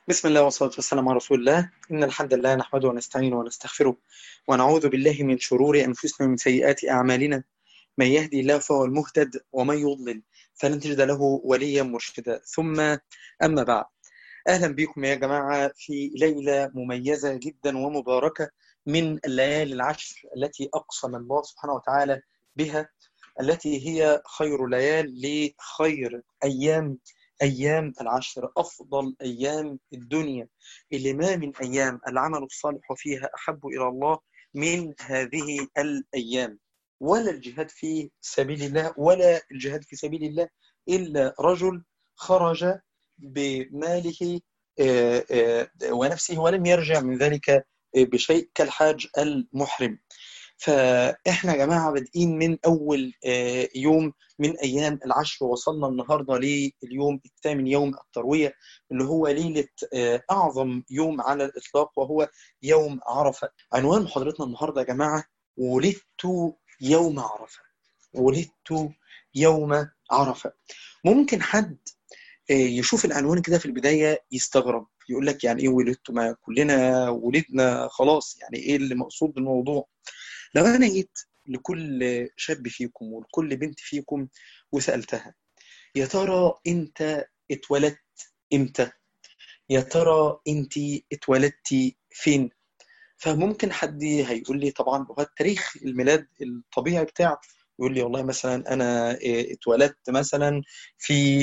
بسم الله والصلاة والسلام على رسول الله إن الحمد لله نحمده ونستعينه ونستغفره ونعوذ بالله من شرور أنفسنا ومن سيئات أعمالنا من يهدي الله فهو المهتد ومن يضلل فلن تجد له وليا مرشدا ثم أما بعد أهلا بكم يا جماعة في ليلة مميزة جدا ومباركة من الليالي العشر التي أقسم الله سبحانه وتعالى بها التي هي خير ليال لخير أيام أيام العشر أفضل أيام الدنيا اللي ما من أيام العمل الصالح فيها أحب إلى الله من هذه الأيام ولا الجهاد في سبيل الله ولا الجهاد في سبيل الله إلا رجل خرج بماله ونفسه ولم يرجع من ذلك بشيء كالحاج المحرم فاحنا يا جماعه بادئين من اول يوم من ايام العشر وصلنا النهارده لليوم الثامن يوم الترويه اللي هو ليله اعظم يوم على الاطلاق وهو يوم عرفه. عنوان محاضرتنا النهارده يا جماعه ولدت يوم عرفه. ولدت يوم عرفه. ممكن حد يشوف العنوان كده في البدايه يستغرب يقول لك يعني ايه ولدت ما كلنا ولدنا خلاص يعني ايه اللي مقصود بالموضوع لو انا جيت لكل شاب فيكم ولكل بنت فيكم وسالتها يا ترى انت اتولدت امتى يا ترى انت اتولدتي فين فممكن حد هيقول لي طبعا هو التاريخ الميلاد الطبيعي بتاعه يقول لي والله مثلا انا اتولدت مثلا في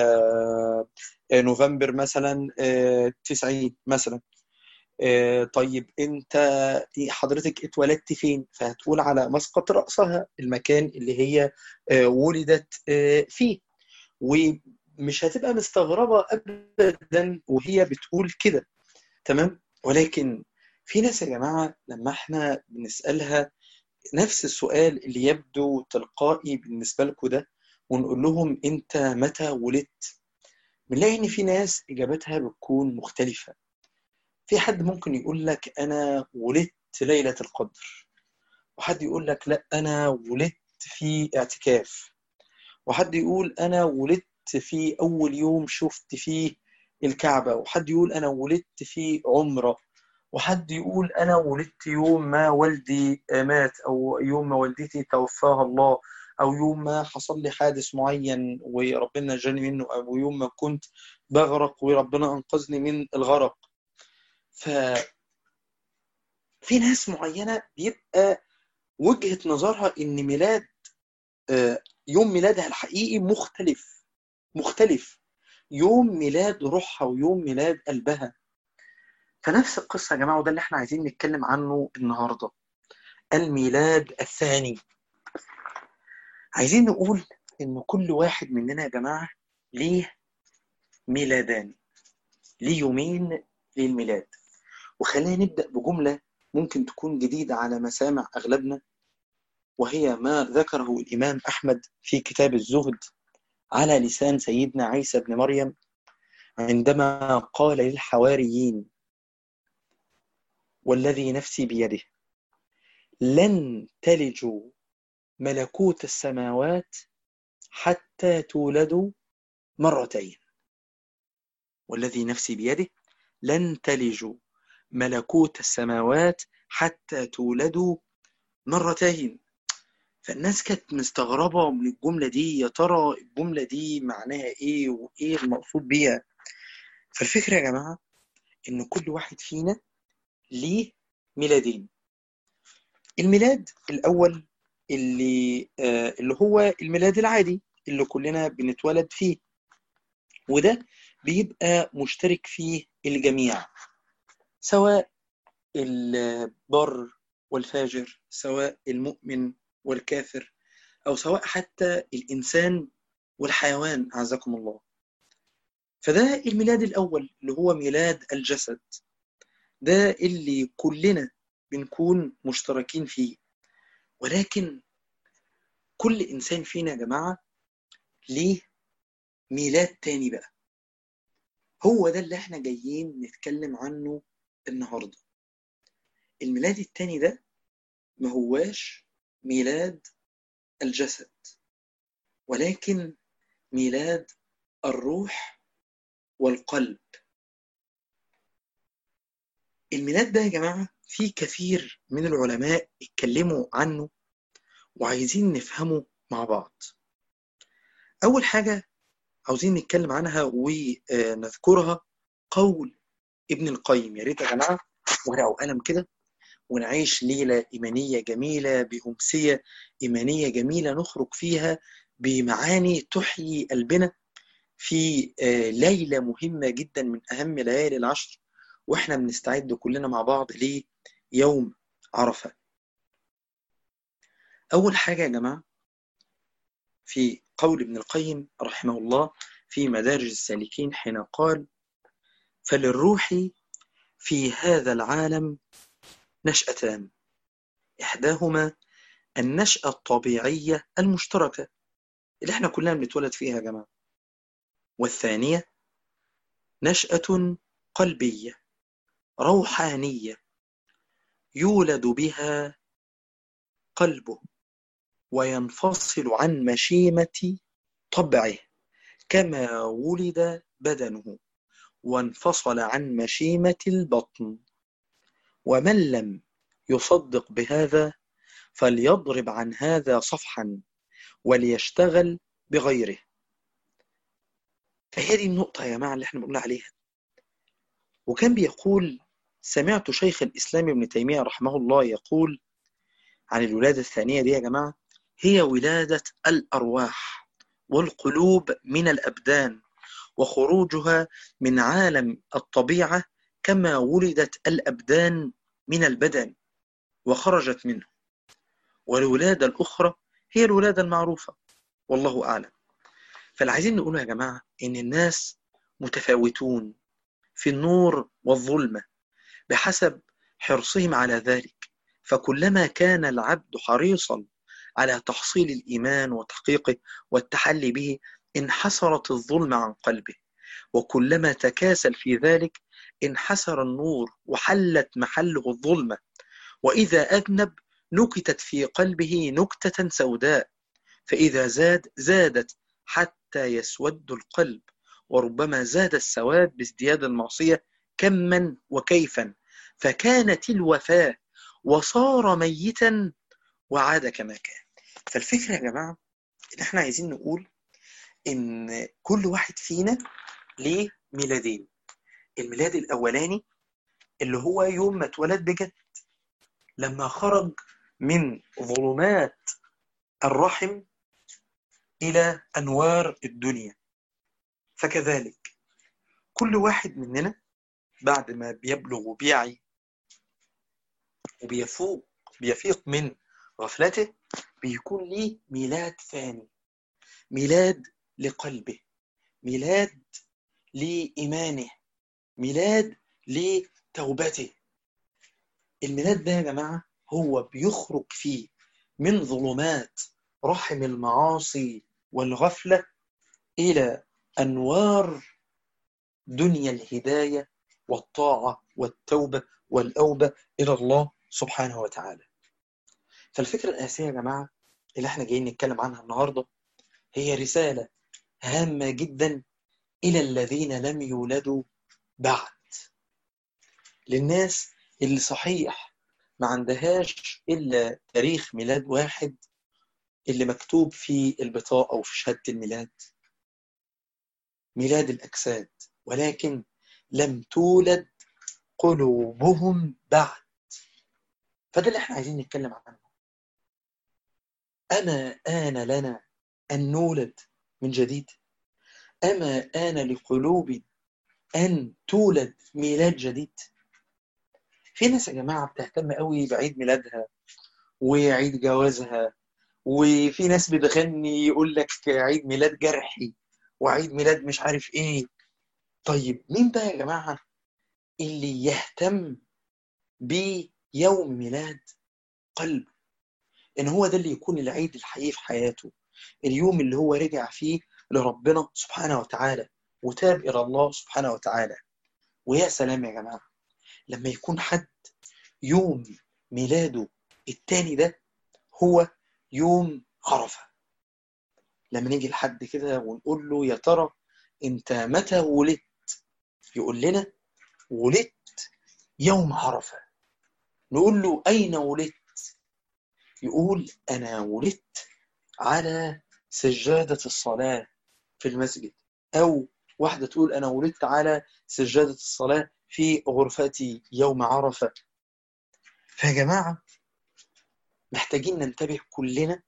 نوفمبر مثلا 90 مثلا طيب انت حضرتك اتولدت فين فهتقول على مسقط رأسها المكان اللي هي ولدت فيه ومش هتبقى مستغربة أبدا وهي بتقول كده تمام ولكن في ناس يا جماعة لما احنا بنسألها نفس السؤال اللي يبدو تلقائي بالنسبة لكم ده ونقول لهم انت متى ولدت بنلاقي ان في ناس اجابتها بتكون مختلفه في حد ممكن يقول لك أنا ولدت ليلة القدر وحد يقول لك لا أنا ولدت في اعتكاف وحد يقول أنا ولدت في أول يوم شفت فيه الكعبة وحد يقول أنا ولدت في عمرة وحد يقول أنا ولدت يوم ما والدي مات أو يوم ما والدتي توفاها الله أو يوم ما حصل لي حادث معين وربنا نجاني منه أو يوم ما كنت بغرق وربنا أنقذني من الغرق ف في ناس معينة بيبقى وجهة نظرها إن ميلاد يوم ميلادها الحقيقي مختلف مختلف يوم ميلاد روحها ويوم ميلاد قلبها فنفس القصة يا جماعة وده اللي احنا عايزين نتكلم عنه النهاردة الميلاد الثاني عايزين نقول إن كل واحد مننا يا جماعة ليه ميلادان ليه يومين للميلاد وخلينا نبدأ بجملة ممكن تكون جديدة على مسامع أغلبنا وهي ما ذكره الإمام أحمد في كتاب الزهد على لسان سيدنا عيسى بن مريم عندما قال للحواريين والذي نفسي بيده لن تلجوا ملكوت السماوات حتى تولدوا مرتين والذي نفسي بيده لن تلجوا ملكوت السماوات حتى تولدوا مرتين فالناس كانت مستغربة من الجملة دي يا ترى الجملة دي معناها ايه وايه المقصود بيها فالفكرة يا جماعة ان كل واحد فينا ليه ميلادين الميلاد الاول اللي آه اللي هو الميلاد العادي اللي كلنا بنتولد فيه وده بيبقى مشترك فيه الجميع سواء البر والفاجر سواء المؤمن والكافر أو سواء حتى الإنسان والحيوان أعزكم الله فده الميلاد الأول اللي هو ميلاد الجسد ده اللي كلنا بنكون مشتركين فيه ولكن كل إنسان فينا يا جماعة ليه ميلاد تاني بقى هو ده اللي احنا جايين نتكلم عنه النهاردة الميلاد التاني ده ما هواش ميلاد الجسد ولكن ميلاد الروح والقلب الميلاد ده يا جماعة في كثير من العلماء اتكلموا عنه وعايزين نفهمه مع بعض أول حاجة عاوزين نتكلم عنها ونذكرها قول ابن القيم يا ريت يا جماعة ورقة وقلم كده ونعيش ليلة إيمانية جميلة بأمسية إيمانية جميلة نخرج فيها بمعاني تحيي قلبنا في ليلة مهمة جدا من أهم ليالي العشر وإحنا بنستعد كلنا مع بعض ليوم عرفة أول حاجة يا جماعة في قول ابن القيم رحمه الله في مدارج السالكين حين قال فللروح في هذا العالم نشأتان إحداهما النشأة الطبيعية المشتركة اللي احنا كلنا بنتولد فيها يا جماعة والثانية نشأة قلبية روحانية يولد بها قلبه وينفصل عن مشيمة طبعه كما ولد بدنه وانفصل عن مشيمة البطن ومن لم يصدق بهذا فليضرب عن هذا صفحا وليشتغل بغيره فهي دي النقطة يا جماعة اللي احنا بنقول عليها وكان بيقول سمعت شيخ الإسلام ابن تيمية رحمه الله يقول عن الولادة الثانية دي يا جماعة هي ولادة الأرواح والقلوب من الأبدان وخروجها من عالم الطبيعة كما ولدت الأبدان من البدن وخرجت منه والولادة الأخرى هي الولادة المعروفة والله أعلم فالعايزين نقول يا جماعة إن الناس متفاوتون في النور والظلمة بحسب حرصهم على ذلك فكلما كان العبد حريصا على تحصيل الإيمان وتحقيقه والتحلي به انحسرت الظلمة عن قلبه وكلما تكاسل في ذلك انحسر النور وحلت محله الظلمة وإذا أذنب نكتت في قلبه نكتة سوداء فإذا زاد زادت حتى يسود القلب وربما زاد السواد بازدياد المعصية كما وكيفا فكانت الوفاة وصار ميتا وعاد كما كان فالفكرة يا جماعة إن إحنا عايزين نقول إن كل واحد فينا ليه ميلادين الميلاد الأولاني اللي هو يوم ما اتولد بجد لما خرج من ظلمات الرحم إلى أنوار الدنيا فكذلك كل واحد مننا بعد ما بيبلغ وبيعي وبيفوق بيفيق من غفلته بيكون ليه ميلاد ثاني ميلاد لقلبه ميلاد لإيمانه ميلاد لتوبته الميلاد ده يا جماعة هو بيخرج فيه من ظلمات رحم المعاصي والغفلة إلى أنوار دنيا الهداية والطاعة والتوبة والأوبة إلى الله سبحانه وتعالى فالفكرة الأساسية يا جماعة اللي احنا جايين نتكلم عنها النهاردة هي رسالة هامة جدا إلى الذين لم يولدوا بعد للناس اللي صحيح ما عندهاش إلا تاريخ ميلاد واحد اللي مكتوب في البطاقة وفي شهادة الميلاد ميلاد الأجساد ولكن لم تولد قلوبهم بعد فده اللي احنا عايزين نتكلم عنه أما آن لنا أن نولد من جديد أما آن لقلوب أن تولد ميلاد جديد في ناس يا جماعة بتهتم قوي بعيد ميلادها وعيد جوازها وفي ناس بتغني يقول لك عيد ميلاد جرحي وعيد ميلاد مش عارف ايه طيب مين بقى يا جماعة اللي يهتم بيوم ميلاد قلب ان هو ده اللي يكون العيد الحقيقي في حياته اليوم اللي هو رجع فيه لربنا سبحانه وتعالى وتاب الى الله سبحانه وتعالى ويا سلام يا جماعة لما يكون حد يوم ميلاده التاني ده هو يوم عرفة لما نيجي لحد كده ونقول له يا ترى انت متى ولدت يقول لنا ولدت يوم عرفة نقول له أين ولدت يقول أنا ولدت على سجادة الصلاة في المسجد أو واحدة تقول أنا ولدت على سجادة الصلاة في غرفتي يوم عرفة فيا جماعة محتاجين ننتبه كلنا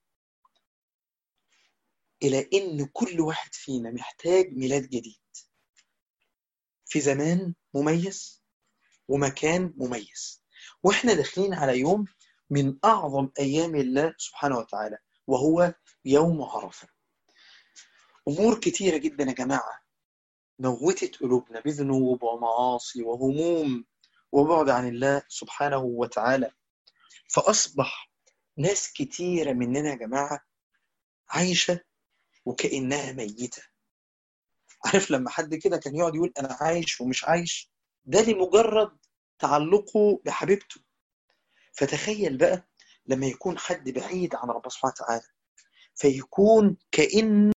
إلى إن كل واحد فينا محتاج ميلاد جديد في زمان مميز ومكان مميز وإحنا داخلين على يوم من أعظم أيام الله سبحانه وتعالى وهو يوم عرفة أمور كتيرة جدا يا جماعة موتت قلوبنا بذنوب ومعاصي وهموم وبعد عن الله سبحانه وتعالى فأصبح ناس كتيرة مننا يا جماعة عايشة وكأنها ميتة عارف لما حد كده كان يقعد يقول أنا عايش ومش عايش ده لمجرد تعلقه بحبيبته فتخيل بقى لما يكون حد بعيد عن ربنا سبحانه وتعالى فيكون كأن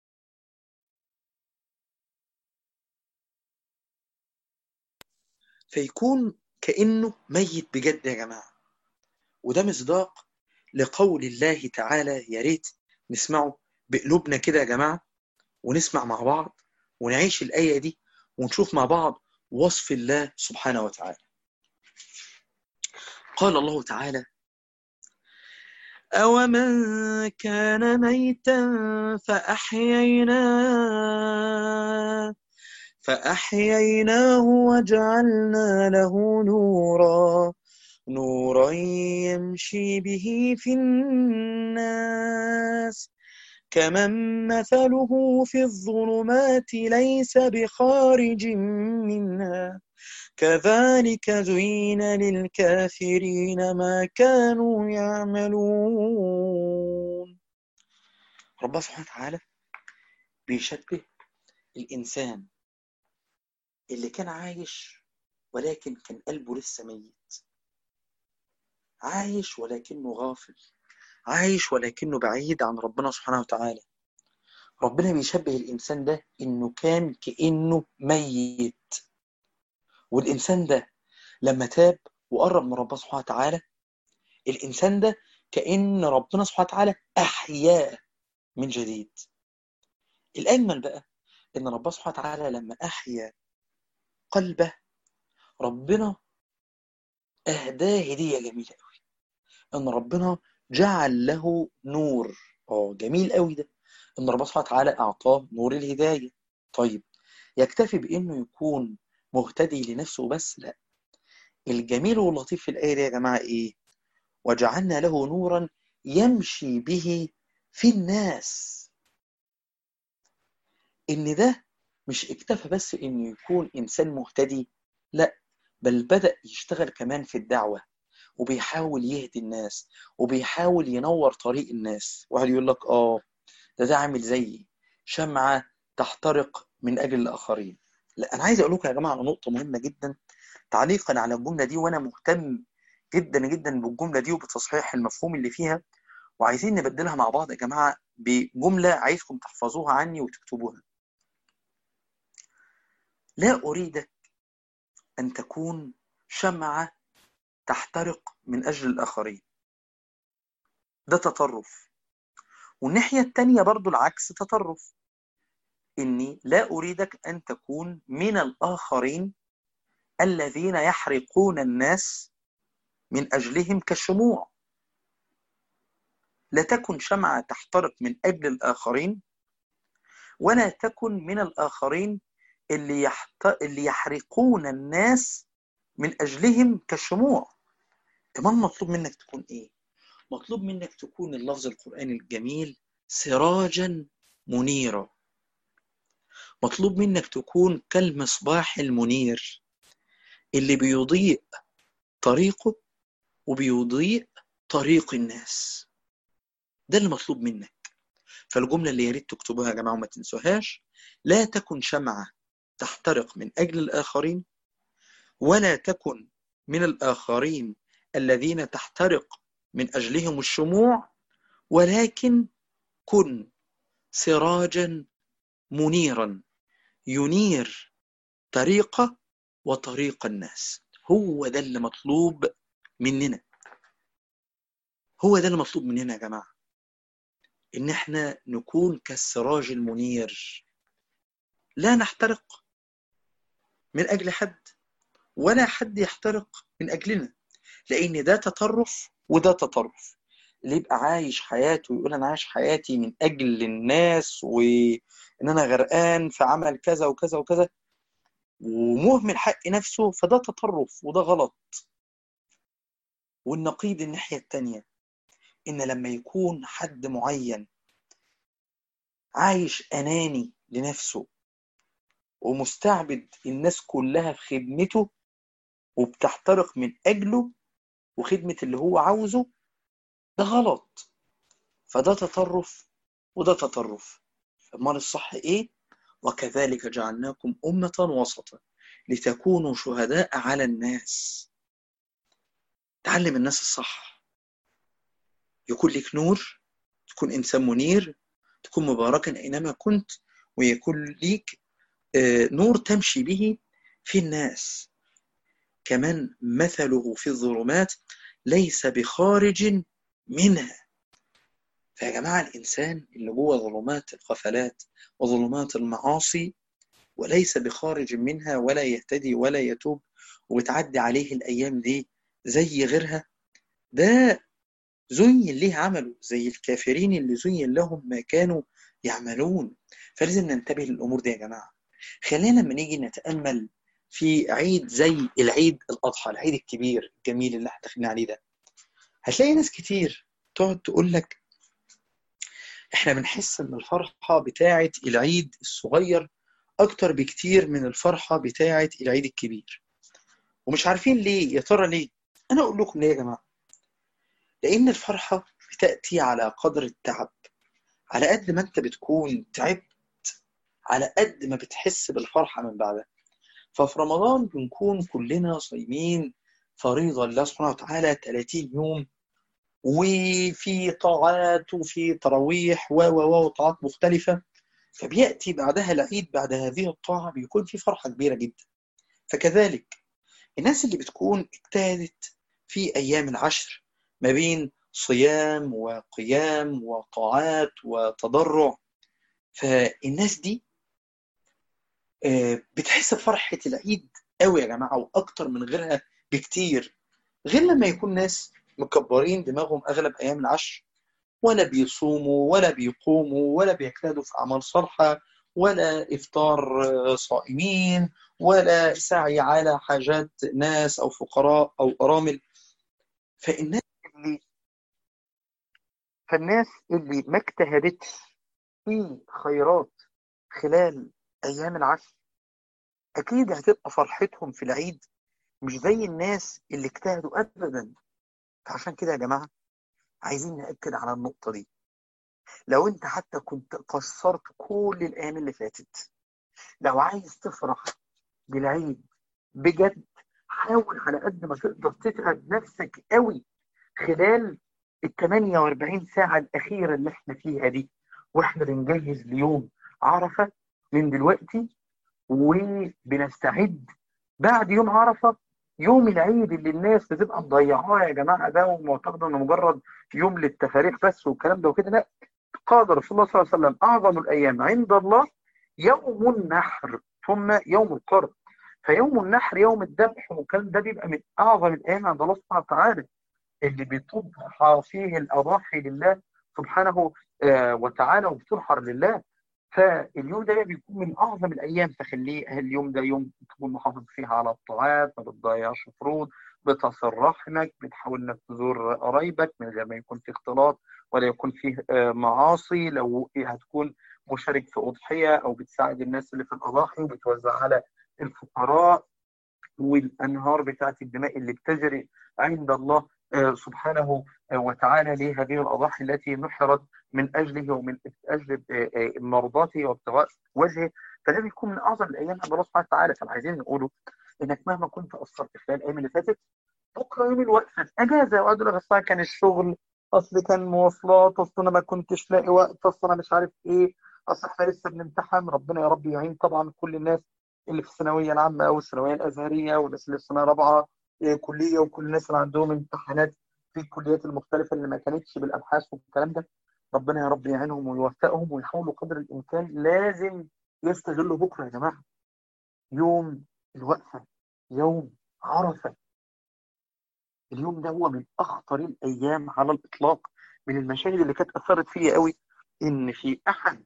فيكون كأنه ميت بجد يا جماعة وده مصداق لقول الله تعالى يا ريت نسمعه بقلوبنا كده يا جماعة ونسمع مع بعض ونعيش الآية دي ونشوف مع بعض وصف الله سبحانه وتعالى قال الله تعالى أومن كان ميتا فأحييناه فأحييناه وجعلنا له نورا نورا يمشي به في الناس كمن مثله في الظلمات ليس بخارج منها كذلك زين للكافرين ما كانوا يعملون ربنا سبحانه وتعالى بيشبه الإنسان اللي كان عايش ولكن كان قلبه لسه ميت عايش ولكنه غافل عايش ولكنه بعيد عن ربنا سبحانه وتعالى ربنا بيشبه الإنسان ده إنه كان كأنه ميت والإنسان ده لما تاب وقرب من ربنا سبحانه وتعالى الإنسان ده كأن ربنا سبحانه وتعالى أحياه من جديد الأجمل بقى إن ربنا سبحانه وتعالى لما أحيا قلبه ربنا أهداه هدية جميلة قوي إن ربنا جعل له نور اه جميل قوي ده إن ربنا سبحانه وتعالى أعطاه نور الهداية طيب يكتفي بإنه يكون مهتدي لنفسه بس لا الجميل واللطيف في الآية دي يا جماعة إيه وجعلنا له نورا يمشي به في الناس إن ده مش اكتفى بس إنه يكون إنسان مهتدي لا بل بدأ يشتغل كمان في الدعوة وبيحاول يهدي الناس وبيحاول ينور طريق الناس واحد يقول لك آه ده ده عامل زيي شمعة تحترق من أجل الآخرين لا أنا عايز أقول لكم يا جماعة على نقطة مهمة جدا تعليقا على الجملة دي وأنا مهتم جدا جدا بالجملة دي وبتصحيح المفهوم اللي فيها وعايزين نبدلها مع بعض يا جماعة بجملة عايزكم تحفظوها عني وتكتبوها لا أريدك أن تكون شمعة تحترق من أجل الآخرين ده تطرف والناحية التانية برضو العكس تطرف إني لا أريدك أن تكون من الآخرين الذين يحرقون الناس من أجلهم كالشموع لا تكن شمعة تحترق من أجل الآخرين ولا تكن من الآخرين اللي, يحت... اللي يحرقون الناس من أجلهم كالشموع كمان مطلوب منك تكون إيه؟ مطلوب منك تكون اللفظ القرآني الجميل سراجا منيرا مطلوب منك تكون كالمصباح المنير اللي بيضيء طريقه وبيضيء طريق الناس ده اللي مطلوب منك فالجملة اللي يا ريت تكتبوها يا جماعة وما تنسوهاش لا تكن شمعة تحترق من أجل الآخرين ولا تكن من الآخرين الذين تحترق من أجلهم الشموع ولكن كن سراجا منيرا ينير طريقة وطريق الناس هو ده اللي مطلوب مننا هو ده اللي مطلوب مننا يا جماعة إن إحنا نكون كالسراج المنير لا نحترق من أجل حد ولا حد يحترق من أجلنا لأن ده تطرف وده تطرف اللي يبقى عايش حياته ويقول أنا عايش حياتي من أجل الناس وإن أنا غرقان في عمل كذا وكذا وكذا ومهمل حق نفسه فده تطرف وده غلط والنقيض الناحية التانية إن لما يكون حد معين عايش أناني لنفسه ومستعبد الناس كلها في خدمته وبتحترق من أجله وخدمة اللي هو عاوزه ده غلط فده تطرف وده تطرف أمال الصح إيه؟ وكذلك جعلناكم أمة وسطا لتكونوا شهداء على الناس تعلم الناس الصح يكون لك نور تكون إنسان منير تكون مباركا أينما كنت ويكون ليك نور تمشي به في الناس كمن مثله في الظلمات ليس بخارج منها فيا جماعة الإنسان اللي جوه ظلمات الغفلات وظلمات المعاصي وليس بخارج منها ولا يهتدي ولا يتوب وبتعدي عليه الأيام دي زي غيرها ده زين ليه عمله زي الكافرين اللي زين لهم ما كانوا يعملون فلازم ننتبه للأمور دي يا جماعة خلينا لما نيجي نتأمل في عيد زي العيد الأضحى العيد الكبير الجميل اللي احنا داخلين عليه ده هتلاقي ناس كتير تقعد تقول لك احنا بنحس ان الفرحة بتاعة العيد الصغير اكتر بكتير من الفرحة بتاعة العيد الكبير ومش عارفين ليه يا ترى ليه انا اقول لكم ليه يا جماعة لان الفرحة بتأتي على قدر التعب على قد ما انت بتكون تعبت على قد ما بتحس بالفرحة من بعدها ففي رمضان بنكون كلنا صايمين فريضة لله سبحانه وتعالى 30 يوم وفي طاعات وفي تراويح و و وطاعات مختلفة فبيأتي بعدها العيد بعد هذه الطاعة بيكون في فرحة كبيرة جدا فكذلك الناس اللي بتكون اجتهدت في أيام العشر ما بين صيام وقيام وطاعات وتضرع فالناس دي بتحس بفرحة العيد قوي يا جماعة وأكتر من غيرها بكتير غير لما يكون ناس مكبرين دماغهم أغلب أيام العشر ولا بيصوموا ولا بيقوموا ولا بيجتهدوا في أعمال صالحة ولا إفطار صائمين ولا سعي على حاجات ناس أو فقراء أو أرامل فالناس اللي فالناس اللي ما اجتهدتش في خيرات خلال أيام العشر أكيد هتبقى فرحتهم في العيد مش زي الناس اللي اجتهدوا أبدا فعشان كده يا جماعة عايزين نأكد على النقطة دي لو انت حتى كنت قصرت كل الأيام اللي فاتت لو عايز تفرح بالعيد بجد حاول على قد ما تقدر تتعب نفسك قوي خلال ال 48 ساعة الأخيرة اللي احنا فيها دي واحنا بنجهز ليوم عرفة من دلوقتي وبنستعد بعد يوم عرفة يوم العيد اللي الناس بتبقى مضيعاه يا جماعة ده ومعتقد انه مجرد يوم للتفاريح بس والكلام ده وكده لا قال رسول الله صلى الله عليه وسلم أعظم الأيام عند الله يوم النحر ثم يوم القرب فيوم النحر يوم الذبح والكلام ده بيبقى من أعظم الأيام عند الله سبحانه وتعالى اللي بتضحى فيه الأضاحي لله سبحانه وتعالى وبتنحر لله فاليوم ده بيكون من اعظم الايام فخليه اليوم ده يوم تكون محافظ فيها على الطاعات ما بتضيعش فروض بتصل رحمك بتحاول انك تزور قرايبك من غير ما يكون في اختلاط ولا يكون فيه معاصي لو هتكون مشارك في اضحيه او بتساعد الناس اللي في الاضاحي وبتوزع على الفقراء والانهار بتاعت الدماء اللي بتجري عند الله سبحانه وتعالى لهذه الأضاحي التي نحرت من أجله ومن أجل مرضاته وابتغاء وجهه فده بيكون من أعظم الأيام عند الله سبحانه وتعالى فعايزين نقوله إنك مهما كنت قصرت خلال الأيام اللي فاتت بكرة يوم الوقفة أجازة وأقول لك أصل كان الشغل أصل كان مواصلات أصل أنا ما كنتش لاقي وقت أصل أنا مش عارف إيه أصل إحنا لسه بنمتحن ربنا يا رب يعين طبعا كل الناس اللي في الثانوية العامة أو الثانوية الأزهرية والناس اللي في سنة رابعة كليه وكل الناس اللي عندهم امتحانات في الكليات المختلفه اللي ما كانتش بالابحاث والكلام ده ربنا يا رب يعينهم ويوفقهم ويحاولوا قدر الامكان لازم يستغلوا بكره يا جماعه يوم الوقفه يوم عرفه اليوم ده هو من اخطر الايام على الاطلاق من المشاهد اللي كانت اثرت فيا قوي ان في احد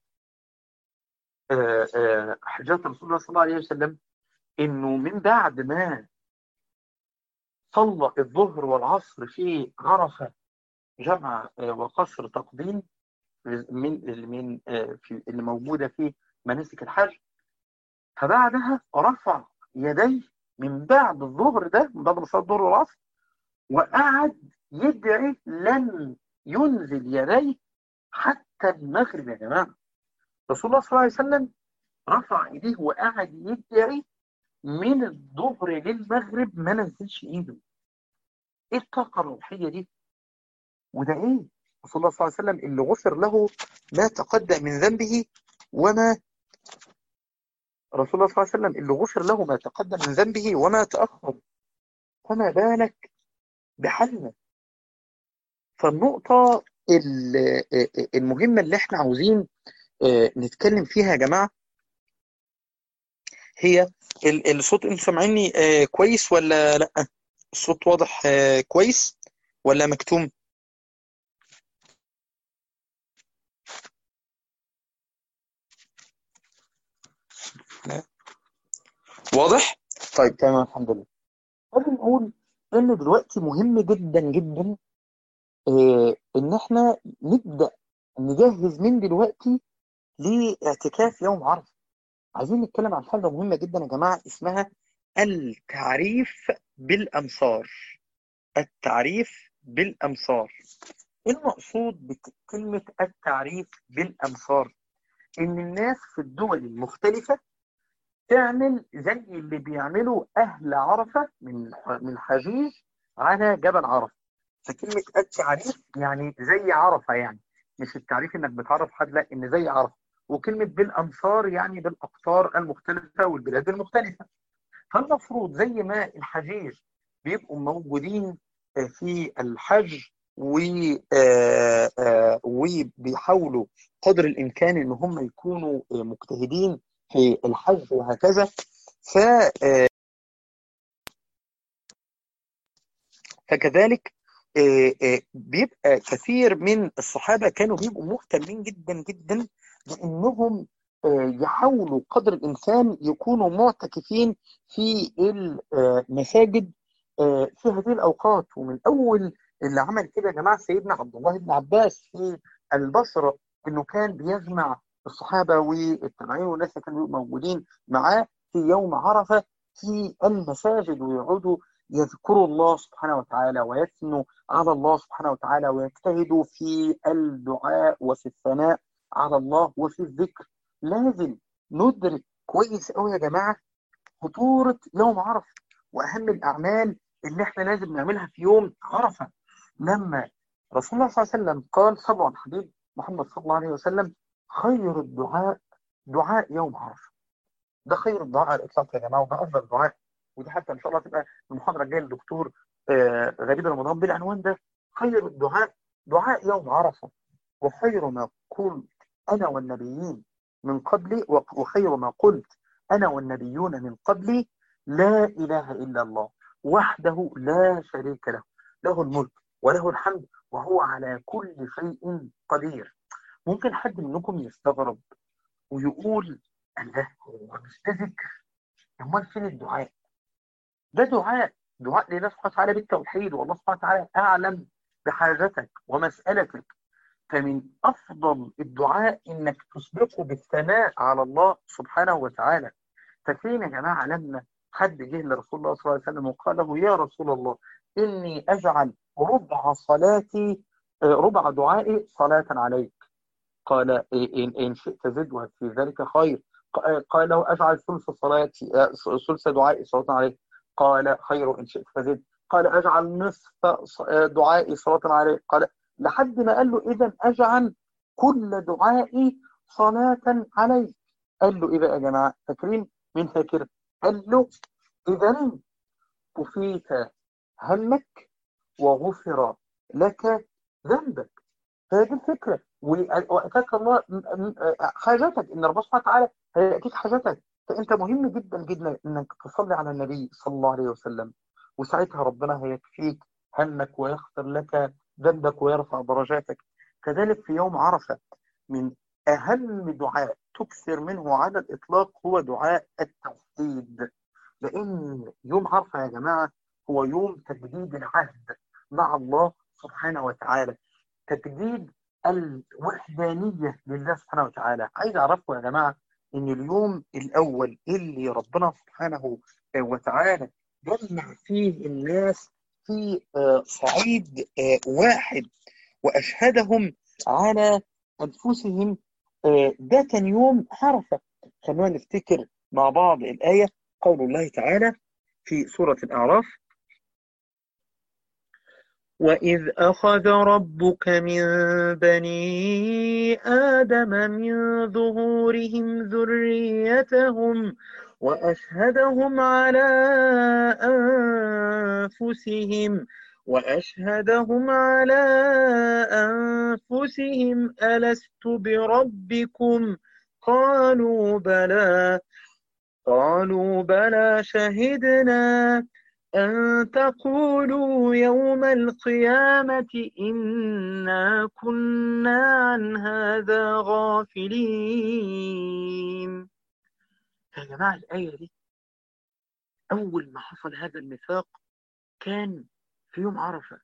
حجات رسول الله صلى الله عليه وسلم انه من بعد ما صلى الظهر والعصر في عرفه جمع وقصر تقديم من من في اللي موجوده في مناسك الحج فبعدها رفع يديه من بعد الظهر ده من بعد ما صلى الظهر والعصر وقعد يدعي لن ينزل يديه حتى المغرب يا جماعه رسول الله صلى الله عليه وسلم رفع ايديه وقعد يدعي من الظهر للمغرب ما نزلش ايده ايه الطاقه الروحيه دي وده ايه رسول الله صلى الله عليه وسلم اللي غفر له ما تقدم من ذنبه وما رسول الله صلى الله عليه وسلم اللي غفر له ما تقدم من ذنبه وما تأخر فما بالك بحالنا فالنقطة المهمة اللي احنا عاوزين نتكلم فيها يا جماعة هي الصوت انتوا سامعيني كويس ولا لا الصوت واضح كويس ولا مكتوم لا واضح طيب تمام الحمد لله خلينا نقول ان دلوقتي مهم جدا جدا آه ان احنا نبدا نجهز من دلوقتي لاعتكاف يوم عرفه عايزين نتكلم عن حاجه مهمه جدا يا جماعه اسمها التعريف بالامصار التعريف بالامصار ايه المقصود بكلمه التعريف بالامصار ان الناس في الدول المختلفه تعمل زي اللي بيعمله اهل عرفه من من الحجيج على جبل عرفه فكلمه التعريف يعني زي عرفه يعني مش التعريف انك بتعرف حد لا ان زي عرفه وكلمه بالامصار يعني بالاقطار المختلفه والبلاد المختلفه فالمفروض زي ما الحجيج بيبقوا موجودين في الحج و وبيحاولوا قدر الامكان ان هم يكونوا مجتهدين في الحج وهكذا ف فكذلك بيبقى كثير من الصحابة كانوا بيبقوا مهتمين جدا جدا بأنهم يحاولوا قدر الإمكان يكونوا معتكفين في المساجد في هذه الأوقات ومن أول اللي عمل كده يا جماعة سيدنا عبد الله بن عباس في البصرة إنه كان بيجمع الصحابة والتابعين والناس اللي كانوا موجودين معاه في يوم عرفة في المساجد ويقعدوا يذكروا الله سبحانه وتعالى ويثنوا على الله سبحانه وتعالى ويجتهدوا في الدعاء وفي الثناء على الله وفي الذكر لازم ندرك كويس قوي يا جماعة خطورة يوم عرفة وأهم الأعمال اللي احنا لازم نعملها في يوم عرفة لما رسول الله صلى الله عليه وسلم قال صلوا على الحبيب محمد صلى الله عليه وسلم خير الدعاء دعاء يوم عرفة ده خير الدعاء على الإطلاق يا جماعة وده أفضل دعاء ودي حتى إن شاء الله تبقى المحاضرة الجاية للدكتور آه غريب رمضان بالعنوان ده خير الدعاء دعاء يوم عرفة وخير ما قلت أنا والنبيين من قبلي وخير ما قلت أنا والنبيون من قبلي لا إله إلا الله وحده لا شريك له له الملك وله الحمد وهو على كل شيء قدير ممكن حد منكم يستغرب ويقول الله هو مش ده ذكر امال فين الدعاء ده دعاء دعاء لله سبحانه وتعالى بالتوحيد والله سبحانه وتعالى اعلم بحاجتك ومسالتك فمن افضل الدعاء انك تسبقه بالثناء على الله سبحانه وتعالى ففين يا جماعه لما حد جه لرسول الله صلى الله عليه وسلم وقال له يا رسول الله اني اجعل ربع صلاتي ربع دعائي صلاه عليك قال إن, إن شئت زد في ذلك خير قال له أجعل ثلث صلاتي ثلث دعائي صلاة عليه قال خير إن شئت فزد قال أجعل نصف دعائي صلاة عليه قال لحد ما قال له إذا أجعل كل دعائي صلاة عليه قال له إيه بقى يا جماعة فاكرين مين فاكر قال له إذا كفيت همك وغفر لك ذنبك فهذه الفكرة وأتاك الله حاجتك إن ربنا سبحانه وتعالى هيأتيك حاجتك فأنت مهم جدا جدا إنك تصلي على النبي صلى الله عليه وسلم وساعتها ربنا هيكفيك همك ويغفر لك ذنبك ويرفع درجاتك كذلك في يوم عرفة من أهم دعاء تكثر منه على الإطلاق هو دعاء التوحيد لأن يوم عرفة يا جماعة هو يوم تجديد العهد مع الله سبحانه وتعالى تجديد الوحدانية لله سبحانه وتعالى عايز أعرفكم يا جماعة إن اليوم الأول اللي ربنا سبحانه وتعالى جمع فيه الناس في صعيد واحد وأشهدهم على أنفسهم ده كان يوم عرفة خلونا نفتكر مع بعض الآية قول الله تعالى في سورة الأعراف وإذ أخذ ربك من بني آدم من ظهورهم ذريتهم وأشهدهم على أنفسهم وأشهدهم على أنفسهم ألست بربكم قالوا بلى قالوا بلى شهدنا أن تقولوا يوم القيامة إنا كنا عن هذا غافلين يا جماعة الآية دي أول ما حصل هذا الميثاق كان في يوم عرفة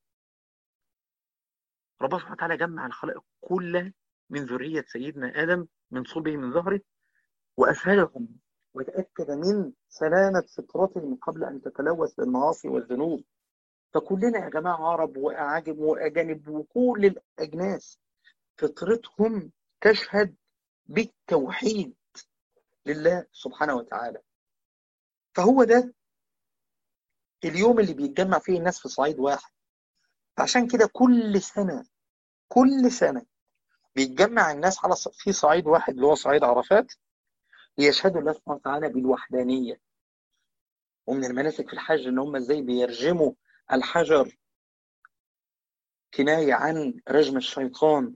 ربنا سبحانه وتعالى جمع الخلائق كلها من ذرية سيدنا آدم من صلبه من ظهره وأشهدهم وتأكد من سلامة فطرتهم قبل أن تتلوث بالمعاصي والذنوب فكلنا يا جماعة عرب وأعاجم وأجانب وكل الأجناس فطرتهم تشهد بالتوحيد لله سبحانه وتعالى فهو ده اليوم اللي بيتجمع فيه الناس في صعيد واحد عشان كده كل سنة كل سنة بيتجمع الناس على في صعيد واحد اللي هو صعيد عرفات ليشهدوا الله سبحانه وتعالى بالوحدانية ومن المناسك في الحج ان هم ازاي بيرجموا الحجر كناية عن رجم الشيطان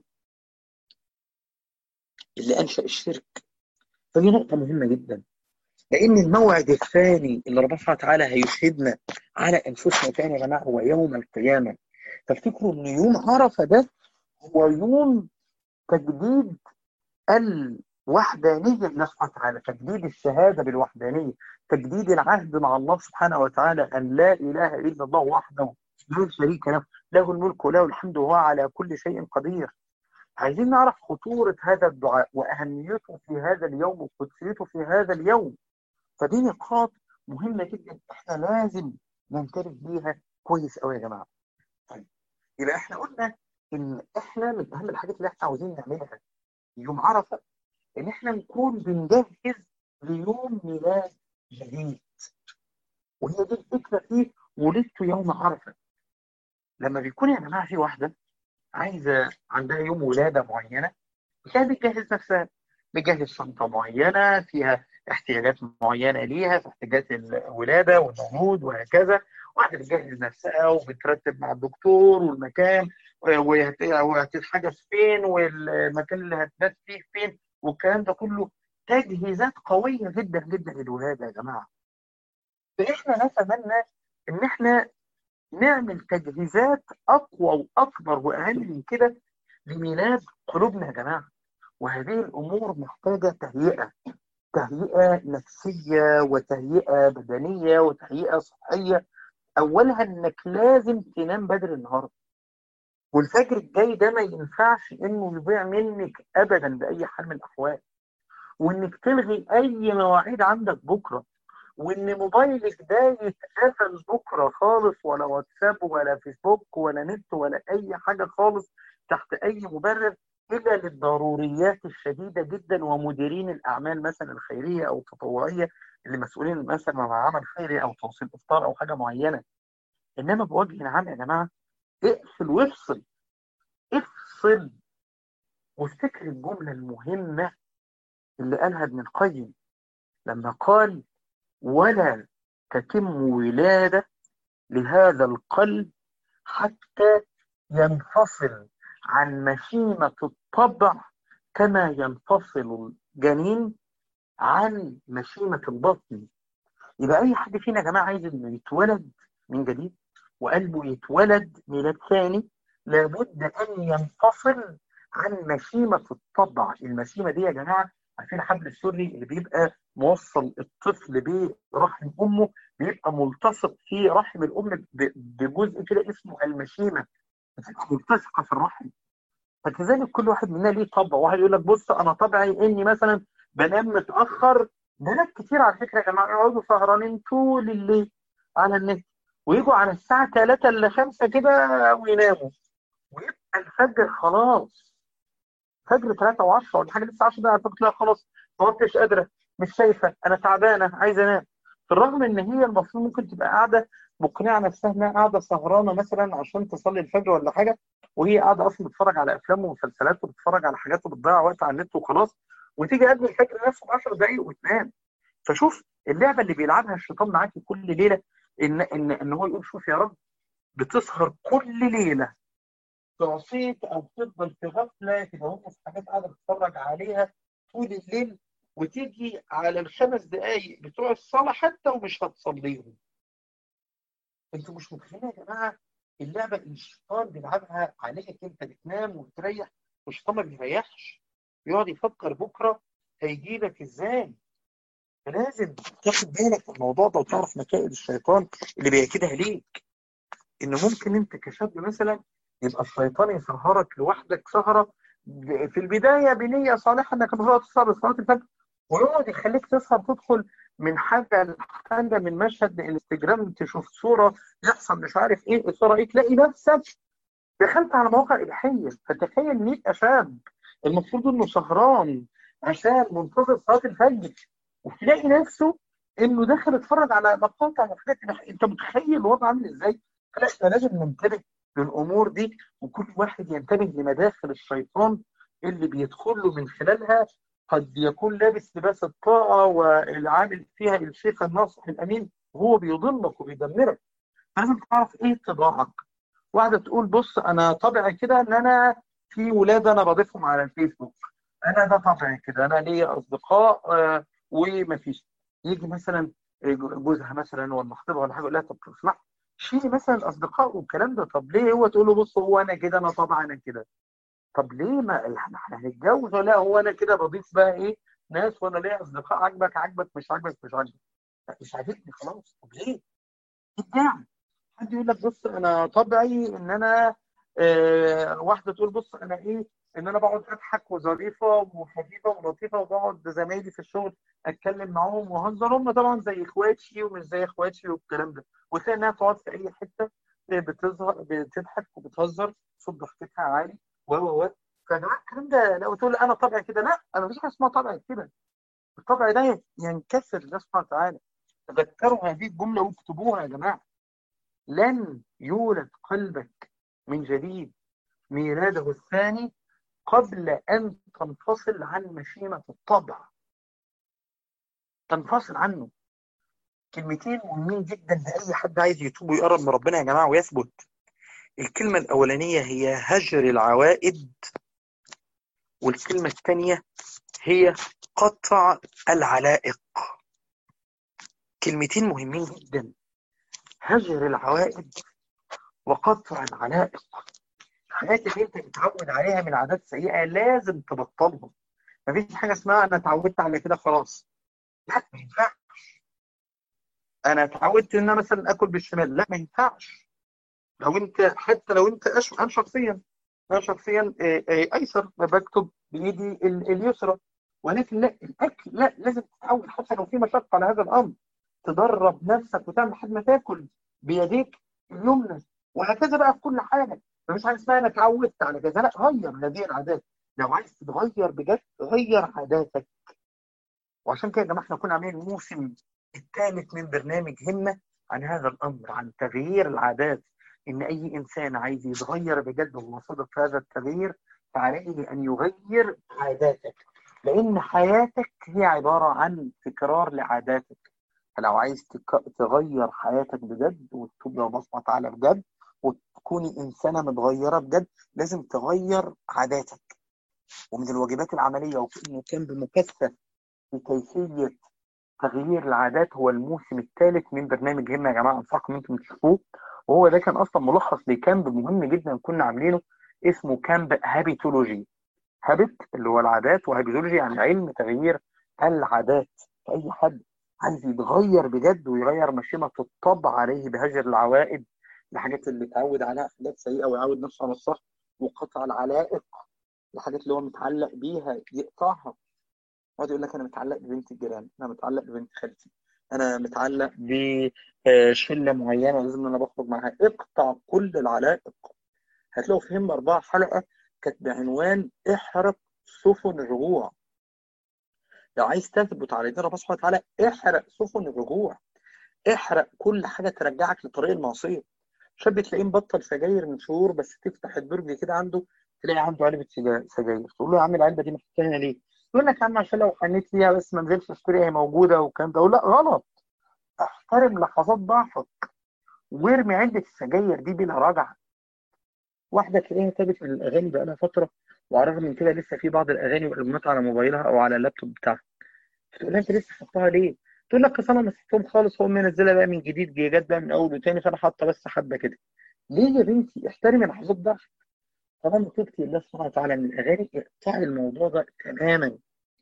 اللي أنشأ الشرك فدي نقطة مهمة جدا لأن الموعد الثاني اللي ربنا سبحانه وتعالى هيشهدنا على أنفسنا تاني يا جماعة هو يوم القيامة تفتكروا إن يوم عرفة ده هو يوم تجديد الوحدانية لله سبحانه وتعالى تجديد الشهادة بالوحدانية تجديد العهد مع الله سبحانه وتعالى أن لا إله إلا الله وحده لا شريك له له الملك وله الحمد وهو على كل شيء قدير عايزين نعرف خطورة هذا الدعاء وأهميته في هذا اليوم وقدسيته في هذا اليوم فدي نقاط مهمة جدا احنا لازم ننتبه بيها كويس قوي يا جماعة طيب يبقى احنا قلنا ان احنا من اهم الحاجات اللي احنا عاوزين نعملها يوم عرفة ان احنا نكون بنجهز ليوم ميلاد جديد وهي دي الفكرة في ولدت يوم عرفة لما بيكون يا جماعة في واحدة عايزة عندها يوم ولادة معينة كانت بتجهز نفسها بتجهز شنطة معينة فيها احتياجات معينة ليها في احتياجات الولادة والمولود وهكذا واحدة بتجهز نفسها وبترتب مع الدكتور والمكان وهتتحجز فين والمكان اللي هتبات فيه فين والكلام ده كله تجهيزات قوية جدا جدا للولادة يا جماعة فإحنا نتمنى إن إحنا نعمل تجهيزات أقوى وأكبر وأهم من كده لميلاد قلوبنا يا جماعة وهذه الأمور محتاجة تهيئة تهيئة نفسية وتهيئة بدنية وتهيئة صحية أولها إنك لازم تنام بدري النهاردة والفجر الجاي ده ما ينفعش إنه يضيع منك أبدا بأي حال من الأحوال وإنك تلغي أي مواعيد عندك بكرة وإن موبايلك ده يتقفل بكرة خالص ولا واتساب ولا فيسبوك ولا نت ولا أي حاجة خالص تحت أي مبرر إلا للضروريات الشديدة جدا ومديرين الأعمال مثلا الخيرية أو التطوعية اللي مسؤولين مثلا مع عمل خيري أو توصيل إفطار أو حاجة معينة إنما بوجه عام يا جماعة اقفل وافصل افصل وافتكر الجملة المهمة اللي قالها ابن القيم لما قال ولا تتم ولادة لهذا القلب حتى ينفصل عن مشيمة الطبع كما ينفصل الجنين عن مشيمة البطن يبقى أي حد فينا يا جماعة عايز إنه يتولد من جديد وقلبه يتولد ميلاد ثاني لابد أن ينفصل عن مشيمة الطبع المشيمة دي يا جماعة عارفين حبل السري اللي بيبقى موصل الطفل برحم أمه بيبقى ملتصق في رحم الأم بجزء كده اسمه المشيمة بتبقى ملتصقة في الرحم فكذلك كل واحد مننا ليه طبع واحد يقول لك بص أنا طبعي إني مثلا بنام متأخر بنات كتير على فكرة يا جماعة يقعدوا سهرانين طول الليل على النت ويجوا على الساعة 3 ل 5 كده ويناموا ويبقى الفجر خلاص فجر 3 و10 ولا حاجة لسه 10 دقايق لا خلاص ما مش قادرة مش شايفة أنا تعبانة عايزة أنام بالرغم إن هي المفروض ممكن تبقى قاعدة مقنعة نفسها إنها قاعدة سهرانة مثلا عشان تصلي الفجر ولا حاجة وهي قاعدة أصلا بتتفرج على أفلام ومسلسلات وبتتفرج على حاجات وبتضيع وقت على النت وخلاص وتيجي قبل الفجر نفسه ب 10 دقايق وتنام فشوف اللعبه اللي بيلعبها الشيطان معاكي كل ليله ان ان ان هو يقول شوف يا رب بتسهر كل ليله تعصيك او تفضل في غفله كده هم في حاجات قاعده بتتفرج عليها طول الليل وتيجي على الخمس دقائق بتوع الصلاه حتى ومش هتصليهم انتوا مش متخيلين يا جماعه اللعبه اللي الشيطان بيلعبها عليك انت بتنام وتريح والشيطان ما بيريحش يقعد يفكر بكره هيجي لك ازاي فلازم تاخد بالك من الموضوع ده وتعرف مكائد الشيطان اللي بيأكدها ليك ان ممكن انت كشاب مثلا يبقى الشيطان يسهرك لوحدك سهره في البدايه بنيه صالحه انك المفروض تسهر صلاه الفجر ويقعد يخليك تسهر تدخل من حاجه لحاجه من مشهد الانستجرام تشوف صوره يحصل مش عارف ايه الصوره ايه تلاقي نفسك دخلت على مواقع اباحيه فتخيل ان يبقى شاب المفروض انه سهران عشان منتظر صلاه الفجر وتلاقي نفسه انه داخل يتفرج على مقاطع وحاجات انت متخيل الوضع عامل ازاي؟ لا احنا لازم ننتبه للامور دي وكل واحد ينتبه لمداخل الشيطان اللي بيدخل له من خلالها قد يكون لابس لباس الطاعه والعامل فيها الشيخ الناصح الامين وهو بيضلك وبيدمرك لازم تعرف ايه طباعك واحده تقول بص انا طبعي كده ان انا في ولاد انا بضيفهم على الفيسبوك انا ده طبعي كده انا ليا اصدقاء آه ومفيش يجي مثلا جوزها مثلا ولا خطيبها ولا حاجه يقول لها طب اسمع شيلي مثلا الاصدقاء والكلام ده طب ليه هو تقول له بص هو انا كده انا طبعا انا كده طب ليه ما احنا هنتجوز ولا هو انا كده بضيف بقى ايه ناس وانا ليا اصدقاء عاجبك عاجبك مش عاجبك مش عاجبك مش عاجبني خلاص طب ليه؟ ابداع حد يقول لك بص انا طبعي ان انا آه واحده تقول بص انا ايه ان انا بقعد اضحك وظريفه وخفيفه ولطيفه وبقعد زمايلي في الشغل اتكلم معاهم واهزر هم طبعا زي اخواتي ومش زي اخواتي والكلام ده وتلاقي انها تقعد في اي حته بتظهر بتضحك وبتهزر صوت ضحكتها عالي و و و فجماعه الكلام ده لو تقول انا طبعي كده لا انا مفيش حاجه اسمها طبعي كده الطبع ده ينكسر الله سبحانه وتعالى تذكروا هذه الجمله واكتبوها يا جماعه لن يولد قلبك من جديد ميلاده الثاني قبل أن تنفصل عن مشيمة الطبع تنفصل عنه كلمتين مهمين جدا لأي حد عايز يتوب ويقرب من ربنا يا جماعة ويثبت الكلمة الأولانية هي هجر العوائد والكلمة الثانية هي قطع العلائق كلمتين مهمين جدا هجر العوائد وقطع العلائق الحاجات اللي انت متعود عليها من عادات سيئه لازم تبطلها مفيش حاجه اسمها انا اتعودت على كده خلاص لا ما ينفعش انا اتعودت ان انا مثلا اكل بالشمال لا ما ينفعش لو انت حتى لو انت أش... انا شخصيا انا شخصيا ايسر بكتب بايدي اليسرى ولكن لا الاكل لا لازم تتعود حتى لو في مشقه على هذا الامر تدرب نفسك وتعمل لحد ما تاكل بيديك اليمنى وهكذا بقى في كل حاجه مفيش حاجه اسمها انا اتعودت على كذا لا غير هذه العادات لو عايز تتغير بجد غير عاداتك وعشان كده يا جماعه احنا كنا عاملين الموسم الثالث من برنامج همه عن هذا الامر عن تغيير العادات ان اي انسان عايز يتغير بجد وهو صادق في هذا التغيير فعليه ان يغير عاداتك لان حياتك هي عباره عن تكرار لعاداتك فلو عايز تك... تغير حياتك بجد وتتوب لله سبحانه وتعالى بجد وتكوني إنسانة متغيرة بجد لازم تغير عاداتك ومن الواجبات العملية وإنه كان بمكثف في كيفية تغيير العادات هو الموسم الثالث من برنامج هنا يا جماعة أنصحكم أنتم تشوفوه وهو ده كان أصلا ملخص لكامب مهم جدا كنا عاملينه اسمه كامب هابيتولوجي هابت اللي هو العادات وهابيتولوجي يعني علم تغيير العادات فأي حد عايز يتغير بجد ويغير مشيمة الطبع عليه بهجر العوائد الحاجات اللي اتعود عليها حاجات سيئة ويعود نفسه على الصح وقطع العلائق الحاجات اللي هو متعلق بيها يقطعها يقعد يقول لك انا متعلق ببنت الجيران انا متعلق ببنت خالتي انا متعلق بشله معينه لازم انا بخرج معاها اقطع كل العلائق هتلاقوا في هم اربعه حلقه كانت بعنوان احرق سفن الرجوع لو عايز تثبت على دين ربنا سبحانه وتعالى احرق سفن الرجوع احرق كل حاجه ترجعك لطريق المعصيه شاب تلاقيه مبطل سجاير من شهور بس تفتح الدرج كده عنده تلاقي عنده علبه سجاير تقول له يا عم العلبه دي محتاجها ليه؟ يقول لك يا عم عشان لو حنيت ليها بس ما نزلتش اشتريها هي موجوده والكلام ده لا غلط احترم لحظات ضعفك وارمي علبه السجاير دي بلا رجعه واحده تلاقيها تابت من الاغاني بقى لها فتره وعلى الرغم من كده لسه في بعض الاغاني والالبومات على موبايلها او على اللابتوب بتاعها تقول لها انت لسه حطها ليه؟ تقول لك اصل انا مسحتهم خالص هو منزلها بقى من جديد جيجات بقى من اول وتاني فانا حاطه بس حبه كده ليه يا بنتي احترمي لحظات ضعفك طالما تبكي الله سبحانه وتعالى من الاغاني اقطعي الموضوع ده تماما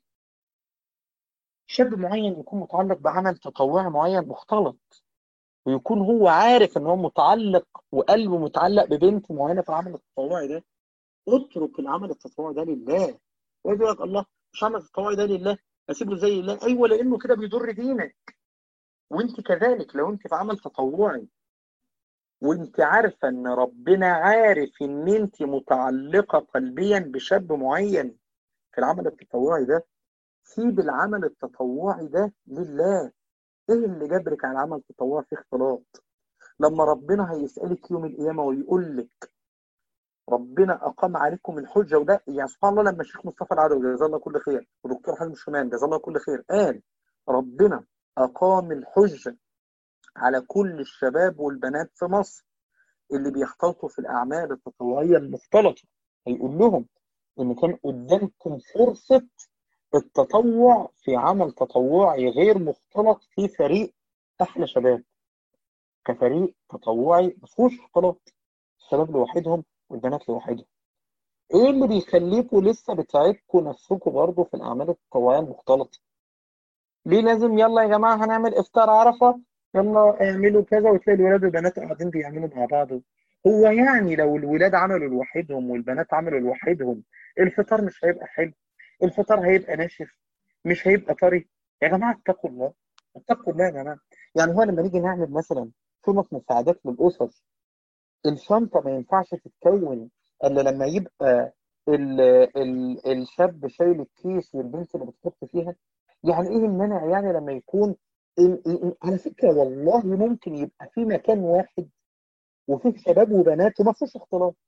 شاب معين يكون متعلق بعمل تطوعي معين مختلط ويكون هو عارف ان هو متعلق وقلبه متعلق ببنت معينه في العمل التطوعي ده اترك العمل التطوعي ده لله ويقول لك الله مش عمل التطوعي ده لله اسيبه زي الله ايوه لانه كده بيضر دينك وانت كذلك لو انت في عمل تطوعي وانت عارفه ان ربنا عارف ان انت متعلقه قلبيا بشاب معين في العمل التطوعي ده سيب العمل التطوعي ده لله ايه اللي جبرك على العمل التطوعي في اختلاط لما ربنا هيسألك يوم القيامة ويقول لك ربنا أقام عليكم الحجة وده يعني سبحان الله لما الشيخ مصطفى العدوي جزاه الله كل خير ودكتور حازم الشمام جزاه الله كل خير قال ربنا أقام الحجة على كل الشباب والبنات في مصر اللي بيختلطوا في الأعمال التطوعية المختلطة هيقول لهم إن كان قدامكم فرصة التطوع في عمل تطوعي غير مختلط في فريق احلى شباب كفريق تطوعي ما فيهوش اختلاط الشباب لوحدهم والبنات لوحدهم ايه اللي بيخليكم لسه بتساعدكم نفسكم برضه في الاعمال التطوعيه المختلطه ليه لازم يلا يا جماعه هنعمل افطار عرفه يلا اعملوا كذا وتلاقي الولاد والبنات قاعدين بيعملوا مع بعض هو يعني لو الولاد عملوا لوحدهم والبنات عملوا لوحدهم الفطار مش هيبقى حلو الفطار هيبقى ناشف مش هيبقى طري يا جماعه اتقوا الله اتقوا الله يا جماعه يعني هو لما نيجي نعمل مثلا شنط مساعدات للاسر الشنطه ما ينفعش تتكون الا لما يبقى ال ال الشاب شايل الكيس والبنت اللي بتحط فيها يعني ايه المنع يعني لما يكون على فكره والله ممكن يبقى في مكان واحد وفيه شباب وبنات وما فيش اختلاط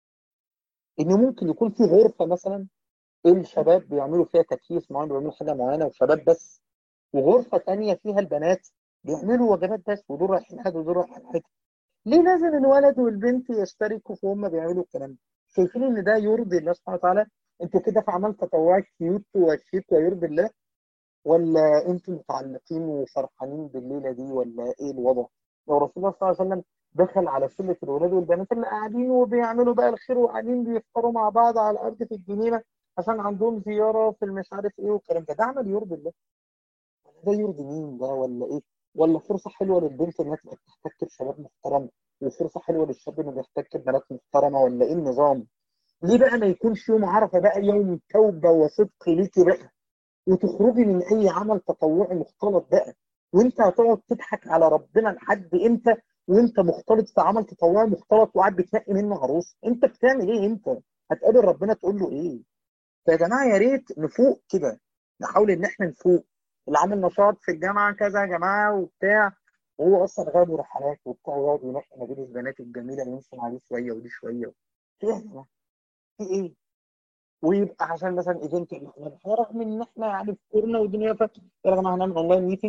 ان ممكن يكون في غرفه مثلا الشباب بيعملوا فيها تكييف معين بيعملوا حاجه معينه وشباب بس وغرفه ثانيه فيها البنات بيعملوا وجبات بس ودول رايحين حاجه ودول رايحين حاجه ليه لازم الولد والبنت يشتركوا في هم بيعملوا الكلام ده شايفين ان ده يرضي الله سبحانه وتعالى انتوا كده في عمل تطوعي كيوت وشيك ويرضي الله ولا انتوا متعلقين وفرحانين بالليله دي ولا ايه الوضع لو رسول الله صلى الله عليه وسلم دخل على سله الولاد والبنات اللي قاعدين وبيعملوا بقى الخير وقاعدين بيفطروا مع بعض على الارض في الجنينه عشان عندهم زياره في المش عارف ايه والكلام ده ده عمل يرضي الله ولا ده يرضي مين ده ولا ايه ولا فرصه حلوه للبنت انها تبقى تحتك بشباب محترم وفرصه حلوه للشاب انه يحتك ببنات محترمه ولا ايه النظام ليه بقى ما يكونش يوم عرفه بقى يوم توبه وصدق ليكي بقى وتخرجي من اي عمل تطوعي مختلط بقى وانت هتقعد تضحك على ربنا لحد امتى وانت مختلط في عمل تطوعي مختلط وقاعد بتنقي منه عروس انت بتعمل ايه انت هتقابل ربنا تقول له ايه فيا جماعه يا ريت نفوق كده نحاول ان احنا نفوق اللي عامل نشاط في الجامعه كذا يا جماعه وبتاع وهو اصلا غاب رحلات وبتاع يقعد ينقي ما بين البنات الجميله اللي يمشي عليه شويه ودي شويه في ايه يا جماعه؟ في ايه؟ ويبقى عشان مثلا ايفنت رغم ان احنا يعني في كورونا والدنيا ف يا جماعه هنعمل اونلاين ميتنج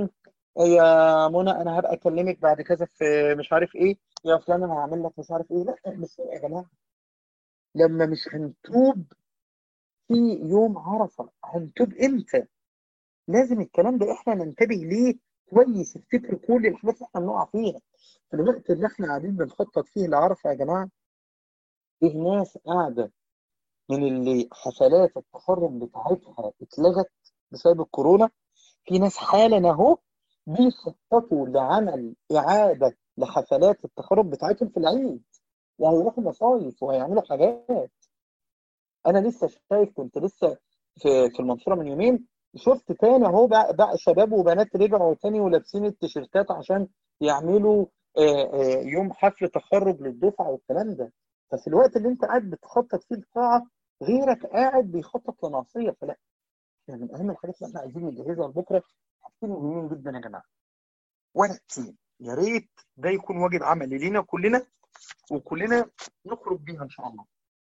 يا منى انا هبقى اكلمك بعد كذا في مش عارف ايه يا فلان انا هعمل لك مش عارف ايه لا مش كده يا جماعه لما مش هنتوب في يوم عرفه هنتوب امتى لازم الكلام ده احنا ننتبه ليه كويس افتكروا كل الحاجات اللي احنا بنقع فيها في الوقت اللي احنا قاعدين بنخطط فيه لعرفه يا جماعه في ناس قاعده من اللي حفلات التخرج بتاعتها اتلغت بسبب الكورونا في ناس حالا اهو بيخططوا لعمل إعادة لحفلات التخرج بتاعتهم في العيد وهيروحوا مصايف وهيعملوا حاجات أنا لسه شايف كنت لسه في في المنصورة من يومين شفت تاني اهو بقى, بقى شباب وبنات رجعوا تاني ولابسين التيشيرتات عشان يعملوا يوم حفل تخرج للدفعة والكلام ده ففي الوقت اللي انت قاعد بتخطط فيه القاعة غيرك قاعد بيخطط لمعصية فلا يعني من اهم الحاجات اللي احنا عايزين نجهزها لبكره حاجتين مهمين جدا يا جماعه ورقتين يا ريت ده يكون واجب عملي لينا كلنا وكلنا نخرج بيها ان شاء الله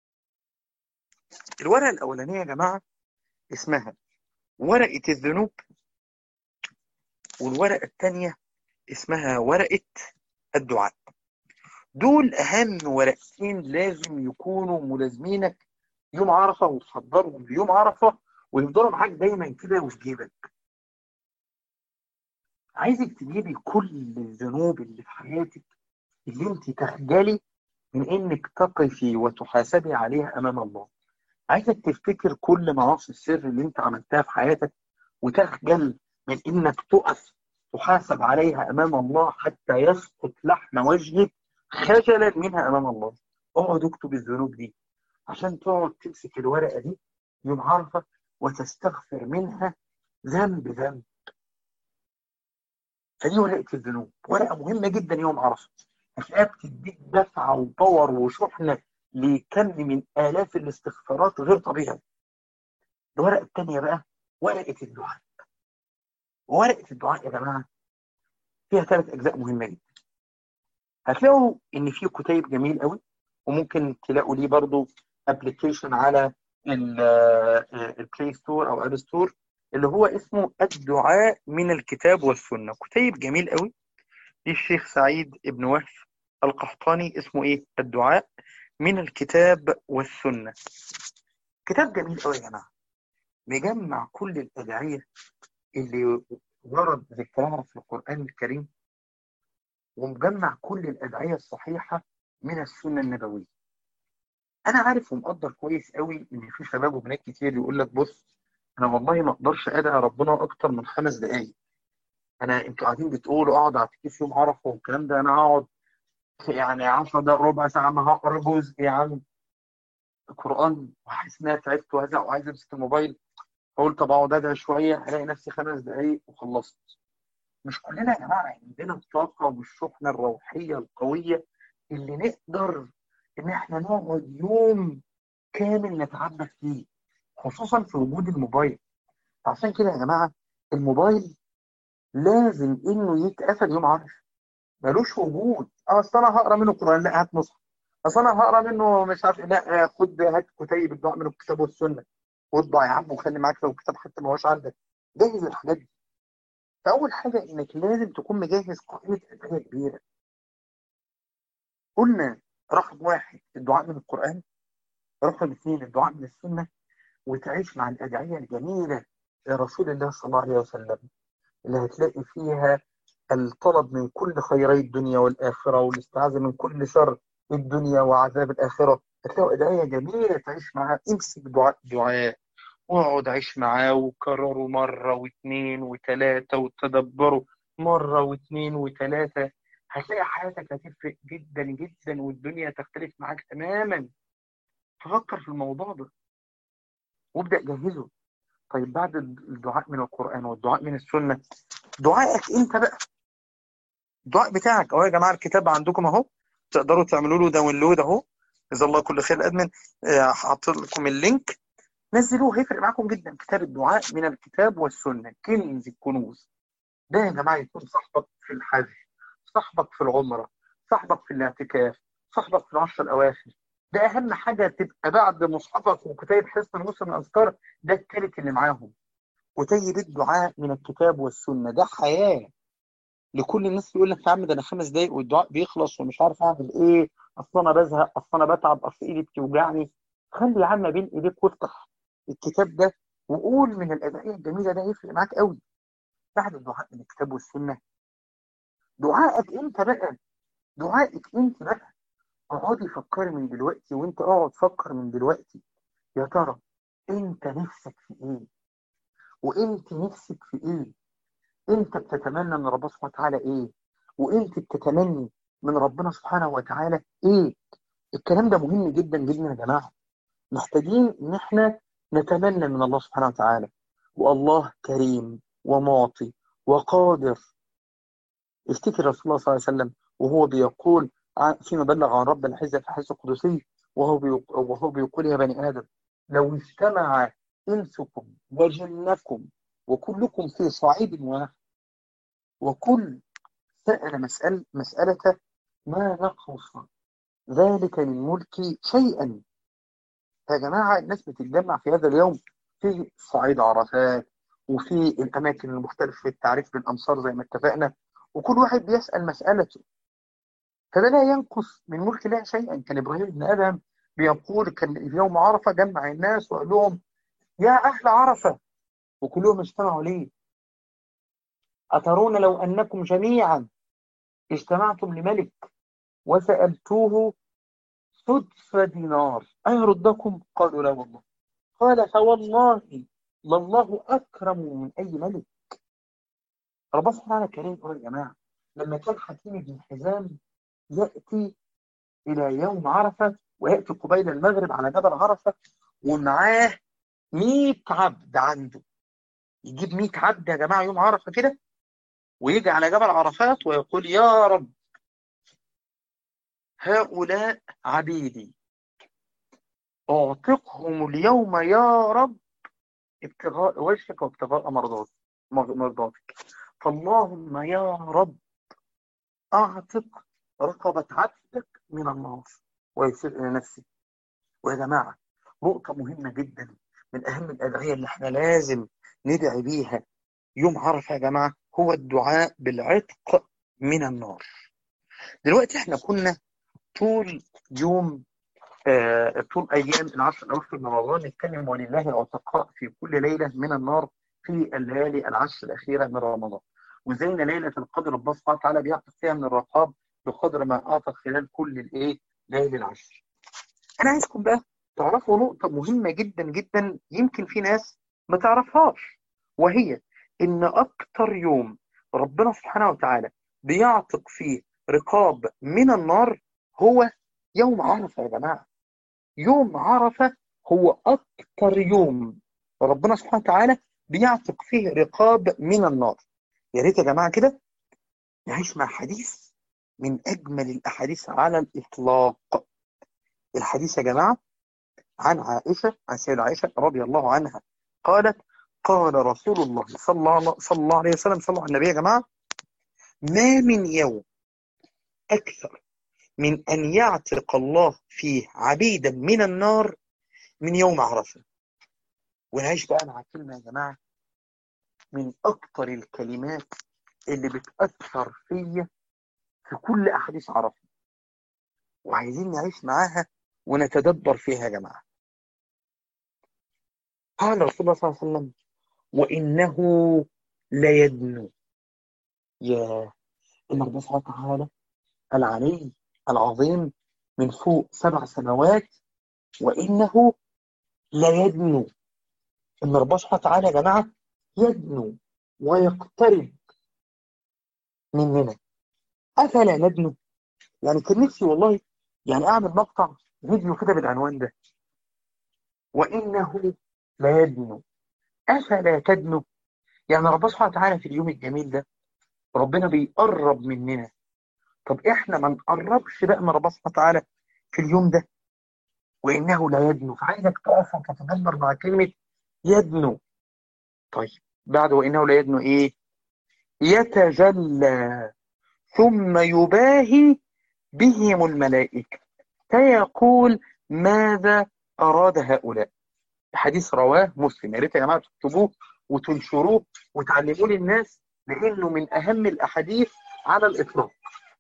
الورقه الاولانيه يا جماعه اسمها ورقه الذنوب والورقه الثانيه اسمها ورقه الدعاء دول اهم ورقتين لازم يكونوا ملازمينك يوم عرفه وتحضرهم ليوم عرفه ويفضلوا معاك دايما كده وفي جيبك عايزك تجيبي كل الذنوب اللي في حياتك اللي انت تخجلي من انك تقفي وتحاسبي عليها امام الله عايزك تفتكر كل معاصي السر اللي انت عملتها في حياتك وتخجل من انك تقف تحاسب عليها امام الله حتى يسقط لحم وجهك خجلا منها امام الله اقعد اكتب الذنوب دي عشان تقعد تمسك الورقه دي يوم عرفه وتستغفر منها ذنب ذنب فدي ورقه الذنوب ورقه مهمه جدا يوم عرفه هتلاقيها بتديك دفعه وباور وشحنه لكم من الاف الاستغفارات غير طبيعي الورقه الثانيه بقى ورقه الدعاء ورقه الدعاء يا جماعه فيها ثلاث اجزاء مهمه جدا هتلاقوا ان في كتيب جميل قوي وممكن تلاقوا ليه برضو ابلكيشن على البلاي ستور او اب ستور اللي هو اسمه الدعاء من الكتاب والسنه كتيب جميل قوي للشيخ سعيد ابن وهف القحطاني اسمه ايه الدعاء من الكتاب والسنه كتاب جميل قوي يا جماعه بيجمع كل الادعيه اللي ورد ذكرها في القران الكريم ومجمع كل الادعيه الصحيحه من السنه النبويه انا عارف ومقدر كويس قوي ان في شباب وبنات كتير يقول لك بص انا والله ما اقدرش ادعي ربنا اكتر من خمس دقائق انا انتوا قاعدين بتقولوا اقعد اعتكف يوم عرفه والكلام ده انا اقعد يعني 10 دقائق ربع ساعه ما هقرا جزء يا عم القران وحاسس ان انا تعبت وهزق وعايز امسك الموبايل فقلت طب اقعد ادعي شويه هلاقي نفسي خمس دقائق وخلصت مش كلنا يا جماعه عندنا الطاقه والشحنه الروحيه القويه اللي نقدر ان احنا نقعد يوم كامل نتعبد فيه خصوصا في وجود الموبايل عشان كده يا جماعه الموبايل لازم انه يتقفل يوم عرفه ملوش وجود اصل انا هقرا منه القران لا هات مصحف اصل انا هقرا منه مش عارف لا خد هات كتيب الدعاء من الكتاب والسنه واطبع يا عم وخلي معاك لو الكتاب حتى ما هوش عندك جهز الحاجات دي فاول حاجه انك لازم تكون مجهز قائمه ادعيه كبيره قلنا رقم واحد الدعاء من القران رقم اثنين الدعاء من السنه وتعيش مع الادعيه الجميله لرسول الله صلى الله عليه وسلم اللي هتلاقي فيها الطلب من كل خيري الدنيا والآخرة والاستعاذة من كل شر الدنيا وعذاب الآخرة هتلاقوا أدعية جميلة تعيش معاها امسك دعاء دعاء واقعد عيش معاه وكرره مرة واثنين وثلاثة وتدبره مرة واثنين وثلاثة هتلاقي حياتك هتفرق جدا جدا والدنيا تختلف معاك تماما تفكر في الموضوع ده وابدأ جهزه طيب بعد الدعاء من القرآن والدعاء من السنة دعائك انت بقى الدعاء بتاعك اهو يا جماعه الكتاب عندكم اهو تقدروا تعملوا له داونلود اهو جزا الله كل خير الادمن هحط لكم اللينك نزلوه هيفرق معاكم جدا كتاب الدعاء من الكتاب والسنه كنز الكنوز ده يا جماعه يكون صاحبك في الحج صاحبك في العمره صاحبك في الاعتكاف صاحبك في العشر الاواخر ده اهم حاجه تبقى بعد مصحفك وكتاب حصن مسلم الاذكار ده الثالث اللي معاهم كتيب الدعاء من الكتاب والسنه ده حياه لكل الناس يقول لك يا عم ده انا خمس دقايق والدعاء بيخلص ومش عارف اعمل ايه اصل انا بزهق اصل انا بتعب اصل ايدي بتوجعني خلي يا عم بين ايديك وافتح الكتاب ده وقول من الادعيه الجميله ده هيفرق معاك قوي بعد الدعاء من الكتاب والسنه دعائك انت بقى دعائك انت بقى اقعدي فكري من دلوقتي وانت اقعد فكر من دلوقتي يا ترى انت نفسك في ايه وانت نفسك في ايه انت بتتمنى من ربنا سبحانه وتعالى ايه وانت بتتمني من ربنا سبحانه وتعالى ايه الكلام ده مهم جدا جدا يا جماعه محتاجين ان احنا نتمنى من الله سبحانه وتعالى والله كريم ومعطي وقادر افتكر رسول الله صلى الله عليه وسلم وهو بيقول فيما بلغ عن رب العزة في الحديث القدسي وهو بيقول, وهو بيقول يا بني آدم لو اجتمع إنسكم وجنكم وكلكم في صعيد واحد وكل سأل مسألة مسألة ما نقص ذلك من ملكي شيئا يا جماعة الناس بتتجمع في هذا اليوم في صعيد عرفات وفي الأماكن المختلفة في التعريف بالأمصار زي ما اتفقنا وكل واحد بيسأل مسألته فده لا ينقص من ملك الله شيئا كان إبراهيم بن آدم بيقول كان يوم عرفة جمع الناس وقال لهم يا أهل عرفة وكلهم اجتمعوا ليه أترون لو أنكم جميعا اجتمعتم لملك وسألتوه سدس دينار أيردكم قالوا لا والله قال فوالله لله أكرم من أي ملك ربنا سبحانه كريم يقول يا جماعة لما كان حكيم بن حزام يأتي إلى يوم عرفة ويأتي قبيل المغرب على جبل عرفة ومعاه 100 عبد عنده يجيب 100 عبد يا جماعة يوم عرفة كده ويجي على جبل عرفات ويقول يا رب هؤلاء عبيدي أعتقهم اليوم يا رب ابتغاء وجهك وابتغاء مرضاتك فاللهم يا رب أعتق رقبة عبدك من النار ويسير إلى نفسي ويا جماعة نقطة مهمة جدا من أهم الأدعية اللي احنا لازم ندعي بيها يوم عرفة يا جماعة هو الدعاء بالعتق من النار دلوقتي احنا كنا طول يوم آه طول أيام العشر الأواخر من رمضان نتكلم ولله العتقاء في كل ليلة من النار في الليالي العشر الأخيرة من رمضان وزينا ليلة القدر الله سبحانه وتعالى بيعطي فيها من الرقاب بقدر ما أعطى خلال كل الإيه ليالي العشر أنا عايزكم بقى تعرفوا نقطة مهمة جدا جدا يمكن في ناس ما تعرفهاش وهي إن أكتر يوم ربنا سبحانه وتعالى بيعتق فيه رقاب من النار هو يوم عرفة يا جماعة يوم عرفة هو أكتر يوم ربنا سبحانه وتعالى بيعتق فيه رقاب من النار يا ريت يا جماعة كده نعيش مع حديث من أجمل الأحاديث على الإطلاق الحديث يا جماعة عن عائشة عن سيدة عائشة رضي الله عنها قالت قال رسول الله صلى الله, صلى الله عليه وسلم صلى على النبي يا جماعة ما من يوم أكثر من أن يعتق الله فيه عبيدا من النار من يوم عرفة ونعيش بقى مع كلمة يا جماعة من أكثر الكلمات اللي بتأثر فيا في كل أحاديث عرفة وعايزين نعيش معاها ونتدبر فيها يا جماعة قال رسول الله صلى الله عليه وسلم وإنه ليدنو يا إن ربنا سبحانه وتعالى العلي العظيم من فوق سبع سماوات وإنه ليدنو إن ربنا سبحانه وتعالى يا جماعة يدنو ويقترب مننا أفلا ندنو يعني كان نفسي والله يعني أعمل مقطع فيديو كده بالعنوان ده وإنه ليدنو أفلا تدنو يعني ربنا سبحانه وتعالى في اليوم الجميل ده ربنا بيقرب مننا طب احنا ما نقربش بقى من ربنا سبحانه وتعالى في اليوم ده وانه لا يدنو فعايزك تقف وتتدبر مع كلمه يدنو طيب بعد وانه لا يدنو ايه يتجلى ثم يباهي بهم الملائكه فيقول ماذا اراد هؤلاء حديث رواه مسلم يا ريت يا جماعه تكتبوه وتنشروه وتعلموه للناس لانه من اهم الاحاديث على الإطلاق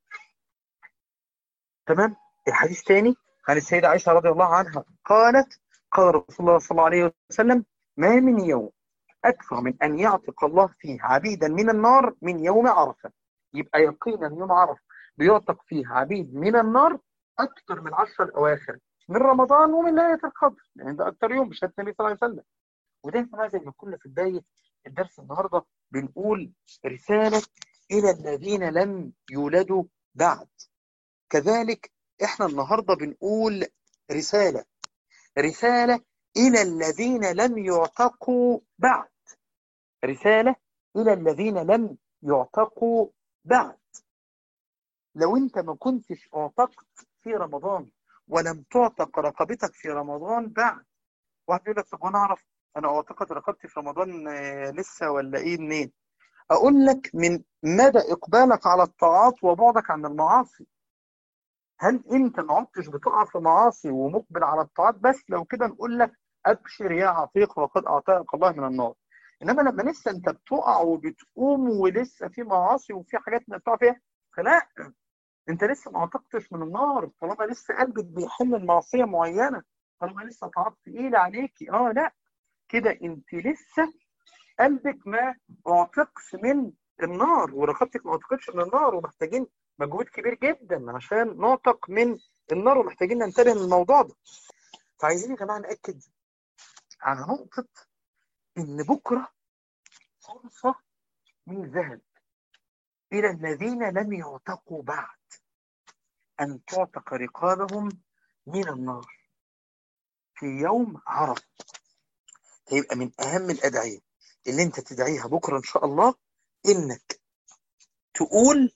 تمام الحديث ثاني عن السيدة عائشة رضي الله عنها قالت قال رسول الله صلى الله عليه وسلم ما من يوم أكثر من أن يعتق الله فيه عبيدا من النار من يوم عرفة يبقى يقينا يوم عرفة بيعتق فيه عبيد من النار أكثر من عشر الأواخر من رمضان ومن ليلة القدر يعني ده أكثر يوم بشهادة النبي صلى الله عليه وسلم وده زي ما كنا في بداية الدرس النهاردة بنقول رسالة إلى الذين لم يولدوا بعد كذلك احنا النهاردة بنقول رسالة رسالة إلى الذين لم يعتقوا بعد رسالة إلى الذين لم يعتقوا بعد لو انت ما كنتش اعتقت في رمضان ولم تعتق رقبتك في رمضان بعد واحد يقول لك طب وانا اعرف انا اعتقت رقبتي في رمضان لسه ولا ايه منين اقول لك من مدى اقبالك على الطاعات وبعدك عن المعاصي هل انت ما عدتش بتقع في معاصي ومقبل على الطاعات بس لو كده نقول لك ابشر يا عتيق وقد اعتقك الله من النار انما لما لسه انت بتقع وبتقوم ولسه في معاصي وفي حاجات بتقع فيها فلا انت لسه ما اعتقتش من النار طالما لسه قلبك بيحمل معصيه معينه طالما لسه طاعات تقيله عليكي اه لا كده انت لسه قلبك ما اعتقش من النار ورقبتك ما اعتقتش من النار ومحتاجين مجهود كبير جدا عشان نعتق من النار ومحتاجين ننتبه للموضوع ده فعايزين يا جماعه ناكد على نقطه ان بكره فرصه من ذهب الى الذين لم يعتقوا بعد ان تعتق رقابهم من النار في يوم عرفه هيبقى من اهم الادعيه اللي انت تدعيها بكره ان شاء الله انك تقول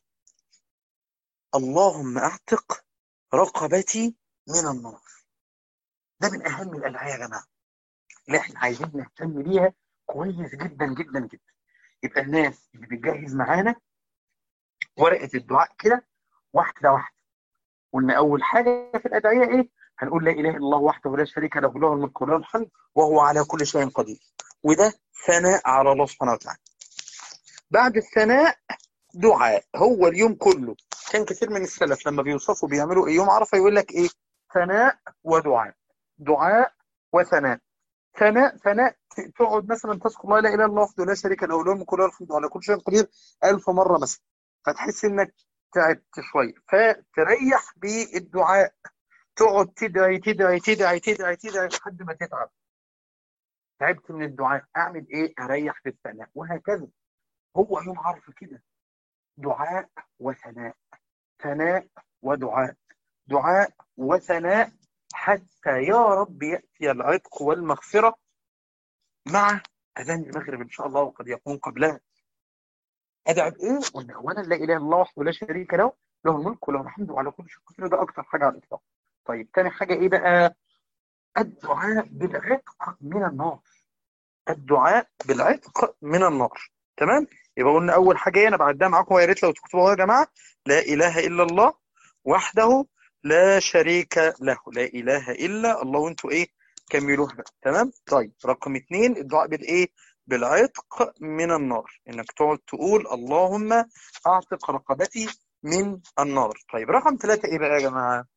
اللهم اعتق رقبتي من النار ده من اهم الادعيه يا جماعه اللي احنا عايزين نهتم بيها كويس جدا جدا جدا يبقى الناس اللي بتجهز معانا ورقه الدعاء كده واحده واحده قلنا اول حاجه في الادعيه ايه هنقول لا اله الا الله وحده لا شريك له له الملك وله الحمد وهو على كل شيء قدير وده ثناء على الله سبحانه وتعالى بعد الثناء دعاء هو اليوم كله كان كثير من السلف لما بيوصفوا بيعملوا ايه يوم عرفه يقول لك ايه ثناء ودعاء دعاء وثناء ثناء ثناء تقعد مثلا تذكر الله لا اله الا الله وحده لا شريك له له الملك وله الحمد وعلى كل شيء قدير 1000 مره مثلا فتحس انك تعبت شويه فتريح بالدعاء تقعد تدعي تدعي تدعي تدعي تدعي لحد ما تتعب تعبت من الدعاء اعمل ايه اريح في الثناء وهكذا هو يوم عرفه كده دعاء وثناء ثناء ودعاء دعاء وثناء حتى يا رب ياتي العتق والمغفره مع اذان المغرب ان شاء الله وقد يكون قبلها ادعي بايه؟ قلنا اولا لا اله الا الله وحده لا شريك له له الملك وله الحمد وعلى كل شيء قدير ده اكثر حاجه على الاطلاق طيب تاني حاجه ايه بقى؟ الدعاء بالعتق من النار الدعاء بالعتق من النار تمام يبقى قلنا اول حاجه ايه انا بعدها معاكم يا ريت لو تكتبوها يا جماعه لا اله الا الله وحده لا شريك له لا اله الا الله وانتوا ايه كملوها بقى تمام طيب رقم اثنين الدعاء بالايه بالعتق من النار انك تقعد تقول اللهم اعتق رقبتي من النار طيب رقم ثلاثة ايه بقى يا جماعه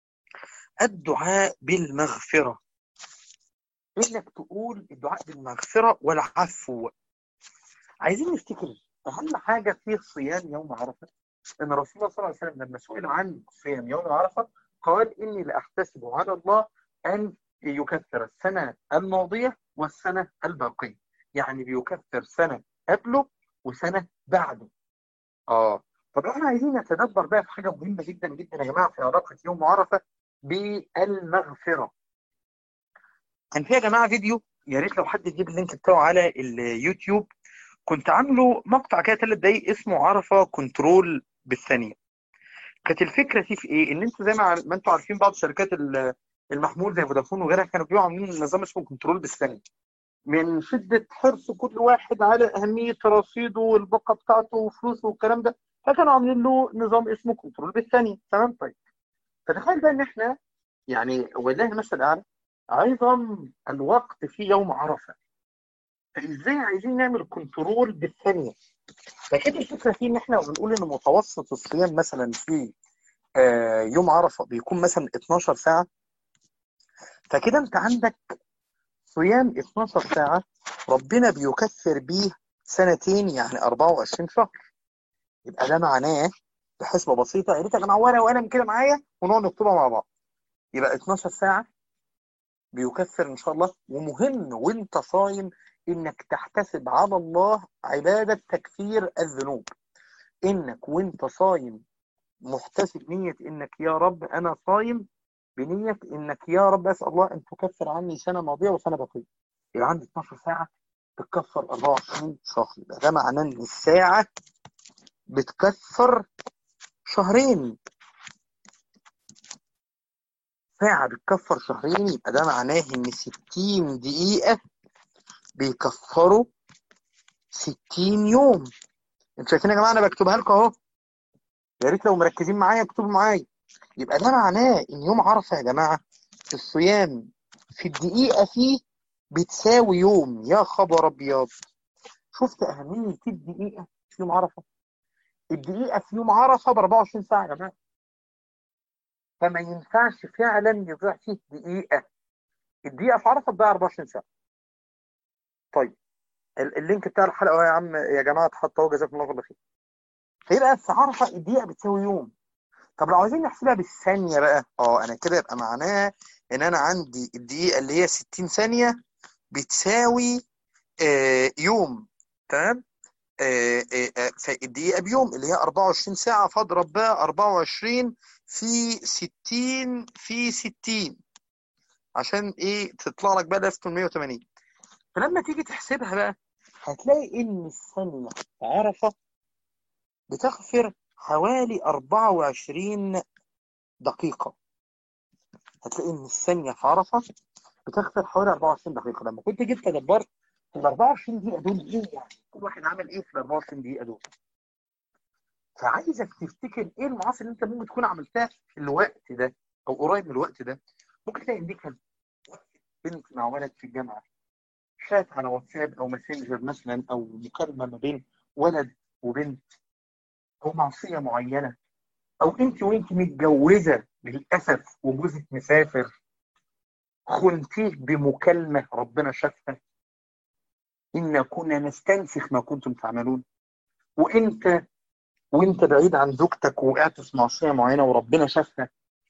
الدعاء بالمغفرة انك تقول الدعاء بالمغفرة والعفو عايزين نفتكر اهم حاجة في صيام يوم عرفة ان رسول الله صلى الله عليه وسلم لما سئل عن صيام يوم عرفة قال اني لاحتسب على الله ان يكفر السنة الماضية والسنة الباقية يعني بيكفر سنة قبله وسنة بعده اه طب احنا عايزين نتدبر بقى في حاجة مهمة جدا جدا يا جماعة في علاقة يوم عرفة بالمغفرة كان في يا جماعة فيديو يا ريت لو حد يجيب اللينك بتاعه على اليوتيوب كنت عامله مقطع كده ثلاث دقايق اسمه عرفة كنترول بالثانية كانت الفكرة فيه في ايه ان انتوا زي ما ما انتوا عارفين بعض شركات المحمول زي فودافون وغيرها كانوا بيبقوا عاملين نظام اسمه كنترول بالثانية من شدة حرص كل واحد على أهمية رصيده والباقة بتاعته وفلوسه والكلام ده فكانوا عاملين له نظام اسمه كنترول بالثانية تمام طيب فتخيل بقى ان احنا يعني ولله المثل الاعلى عظم الوقت في يوم عرفه فازاي عايزين نعمل كنترول بالثانيه فكده الفكره فيه ان احنا بنقول ان متوسط الصيام مثلا في آه، يوم عرفه بيكون مثلا 12 ساعه فكده انت عندك صيام 12 ساعه ربنا بيكفر بيه سنتين يعني 24 شهر يبقى ده معناه بحسبه بسيطه يا ريت يا جماعه ورقه وقلم كده معايا ونقعد نكتبها مع بعض يبقى 12 ساعه بيكفر ان شاء الله ومهم وانت صايم انك تحتسب على الله عباده تكفير الذنوب انك وانت صايم محتسب نيه انك يا رب انا صايم بنيه انك يا رب اسال الله ان تكفر عني سنه ماضيه وسنه بقيه يبقى عندي 12 ساعه تكفر 24 شهر يبقى ده معناه ان الساعه بتكفر شهرين ساعة بتكفر شهرين يبقى ده معناه إن 60 دقيقة بيكفروا 60 يوم انتوا شايفين يا جماعة أنا بكتبها لكم أهو يا ريت لو مركزين معايا اكتبوا معايا يبقى ده معناه إن يوم عرفة يا جماعة الصيام في الدقيقة فيه بتساوي يوم يا خبر أبيض شفت أهمية الدقيقة في يوم عرفة الدقيقة في يوم عرفة ب 24 ساعة يا جماعة فما ينفعش فعلا يضيع فيه دقيقة الدقيقة في عرفة تضيع 24 ساعة طيب اللينك بتاع الحلقة يا عم يا جماعة اتحط اهو جزاكم الله خير فيبقى في عرفة الدقيقة بتساوي يوم طب لو عايزين نحسبها بالثانية بقى اه انا كده يبقى معناها ان انا عندي الدقيقة اللي هي 60 ثانية بتساوي آه يوم تمام آه آه فالدقيقة بيوم اللي هي 24 ساعة فاضرب بقى 24 في 60 في 60 عشان ايه تطلع لك بقى 1880 فلما تيجي تحسبها بقى هتلاقي ان الثانية عرفة بتغفر حوالي 24 دقيقة هتلاقي ان الثانية في عرفة بتغفر حوالي 24 دقيقة لما كنت جيت تدبرت ال 24 دقيقة دول ايه يعني؟ كل واحد عمل ايه في ال 24 دقيقة دول؟ فعايزك تفتكر ايه المعاصي اللي انت ممكن تكون عملتها في الوقت ده او قريب من الوقت ده ممكن تلاقي دي كان بنت مع ولد في الجامعه شات على واتساب او ماسنجر مثلا او مكالمه ما بين ولد وبنت او معصيه معينه او انت وانت متجوزه للاسف وجوزك مسافر خنتيه بمكالمه ربنا شافها إنا كنا نستنسخ ما كنتم تعملون وانت وانت بعيد عن زوجتك وقعت في معصيه معينه وربنا شافها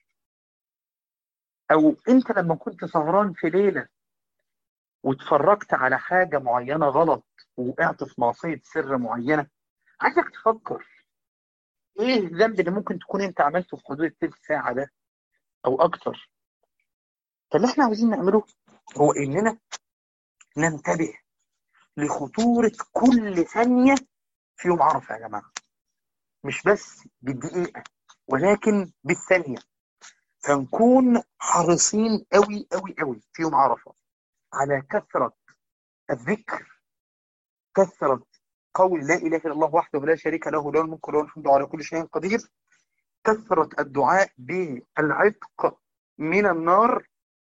او انت لما كنت سهران في ليله واتفرجت على حاجه معينه غلط ووقعت في معصيه سر معينه عايزك تفكر ايه الذنب اللي ممكن تكون انت عملته في حدود الثلث ساعه ده او اكتر فاللي احنا عاوزين نعمله هو اننا ننتبه لخطوره كل ثانيه في يوم عرفه يا جماعه مش بس بالدقيقة ولكن بالثانية فنكون حريصين قوي قوي قوي في يوم عرفة على كثرة الذكر كثرة قول لا إله إلا الله وحده لا شريك له له الملك وله الحمد على كل شيء قدير كثرة الدعاء بالعتق من النار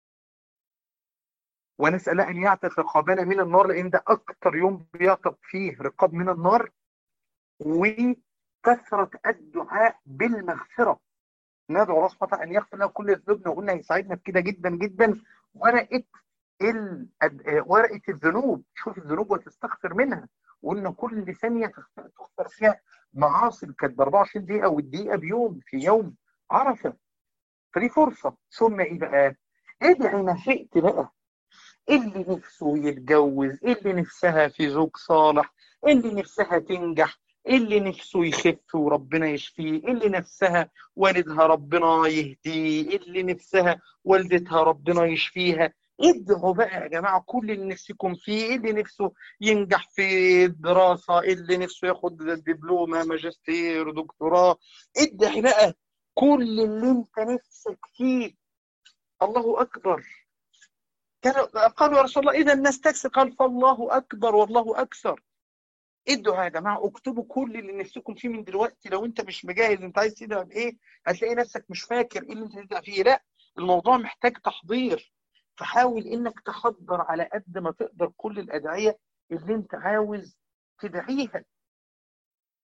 ونسأل أن يعتق رقابنا من النار لأن ده أكثر يوم بيعتق فيه رقاب من النار و كثرة الدعاء بالمغفرة ندعو الله سبحانه أن يغفر لنا كل ذنوبنا وقلنا يساعدنا بكده جدا جدا ورقة ال... ورقة الذنوب شوف الذنوب وتستغفر منها وقلنا كل ثانية تغفر فيها معاصي كانت ب 24 دقيقة والدقيقة بيوم في يوم عرفة فدي فرصة ثم ايه بقى؟ ادعي ما شئت بقى اللي نفسه يتجوز اللي نفسها في زوج صالح اللي نفسها تنجح اللي نفسه يخف وربنا يشفيه اللي نفسها والدها ربنا يهديه اللي نفسها والدتها ربنا يشفيها ادعوا بقى يا جماعة كل اللي نفسكم فيه اللي نفسه ينجح في الدراسة اللي نفسه ياخد دبلومة ماجستير دكتوراه ادعي بقى كل اللي انت نفسك فيه الله أكبر قالوا يا رسول الله إذا الناس تكسر قال فالله أكبر والله أكثر ادعوا يا جماعه اكتبوا كل اللي نفسكم فيه من دلوقتي لو انت مش مجهز انت عايز تدعي بايه هتلاقي نفسك مش فاكر ايه اللي انت تدعي فيه لا الموضوع محتاج تحضير فحاول انك تحضر على قد ما تقدر كل الادعيه اللي انت عاوز تدعيها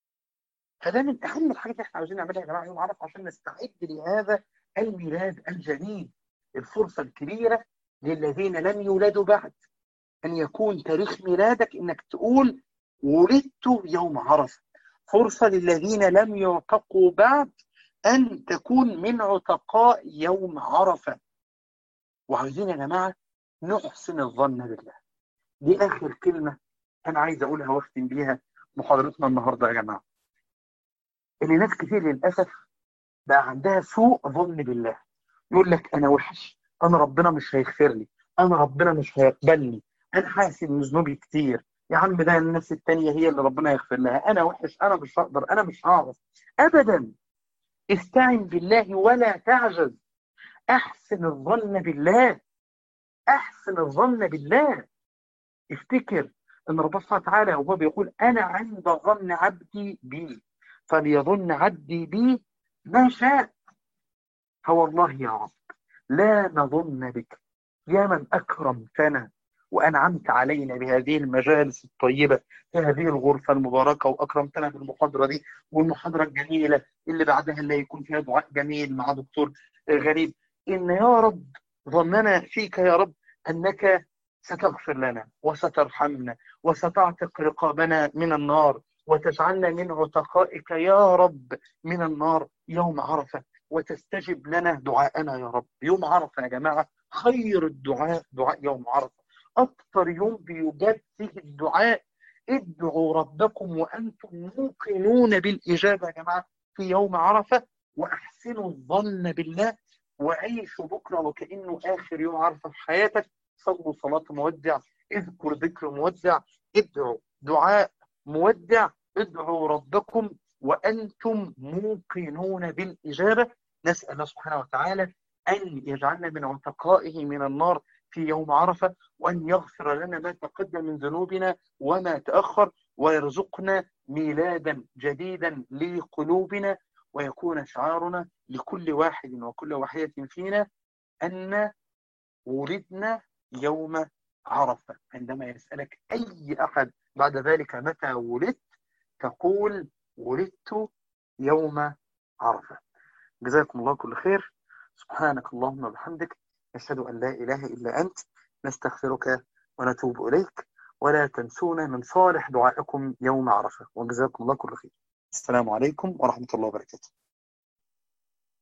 فده من اهم الحاجات اللي احنا عاوزين نعملها يا جماعه يوم عرفه عشان نستعد لهذا الميلاد الجميل الفرصه الكبيره للذين لم يولدوا بعد ان يكون تاريخ ميلادك انك تقول ولدت يوم عرفه فرصه للذين لم يعتقوا بعد ان تكون من عتقاء يوم عرفه وعايزين يا جماعه نحسن الظن بالله دي اخر كلمه انا عايز اقولها واختم بيها محاضرتنا النهارده يا جماعه ان ناس كتير للاسف بقى عندها سوء ظن بالله يقول لك انا وحش انا ربنا مش هيغفر لي انا ربنا مش هيقبلني انا حاسس ان ذنوبي كتير يا عم ده الناس التانية هي اللي ربنا يغفر لها انا وحش انا مش هقدر انا مش هعرف ابدا استعن بالله ولا تعجز احسن الظن بالله احسن الظن بالله افتكر ان ربنا سبحانه وتعالى وهو بيقول انا عند ظن عبدي بي فليظن عبدي بي ما شاء فوالله يا رب لا نظن بك يا من أكرمتنا وأنعمت علينا بهذه المجالس الطيبة في هذه الغرفة المباركة وأكرمتنا بالمحاضرة دي والمحاضرة الجميلة اللي بعدها اللي يكون فيها دعاء جميل مع دكتور غريب إن يا رب ظننا فيك يا رب أنك ستغفر لنا وسترحمنا وستعتق رقابنا من النار وتجعلنا من عتقائك يا رب من النار يوم عرفة وتستجب لنا دعاءنا يا رب يوم عرفة يا جماعة خير الدعاء دعاء يوم عرفة أكثر يوم بيجاب فيه الدعاء ادعوا ربكم وأنتم موقنون بالإجابة يا جماعة في يوم عرفة وأحسنوا الظن بالله وعيشوا بكرة وكأنه آخر يوم عرفة في حياتك صلوا صلاة مودع اذكر ذكر مودع ادعوا دعاء مودع ادعوا ربكم وأنتم موقنون بالإجابة نسأل الله سبحانه وتعالى أن يجعلنا من عتقائه من النار في يوم عرفة وأن يغفر لنا ما تقدم من ذنوبنا وما تأخر ويرزقنا ميلادا جديدا لقلوبنا ويكون شعارنا لكل واحد وكل واحدة فينا أن ولدنا يوم عرفة عندما يسألك أي أحد بعد ذلك متى ولدت تقول ولدت يوم عرفة جزاكم الله كل خير سبحانك اللهم وبحمدك نشهد أن لا إله إلا أنت نستغفرك ونتوب إليك ولا تنسونا من صالح دعائكم يوم عرفة وجزاكم الله كل خير السلام عليكم ورحمة الله وبركاته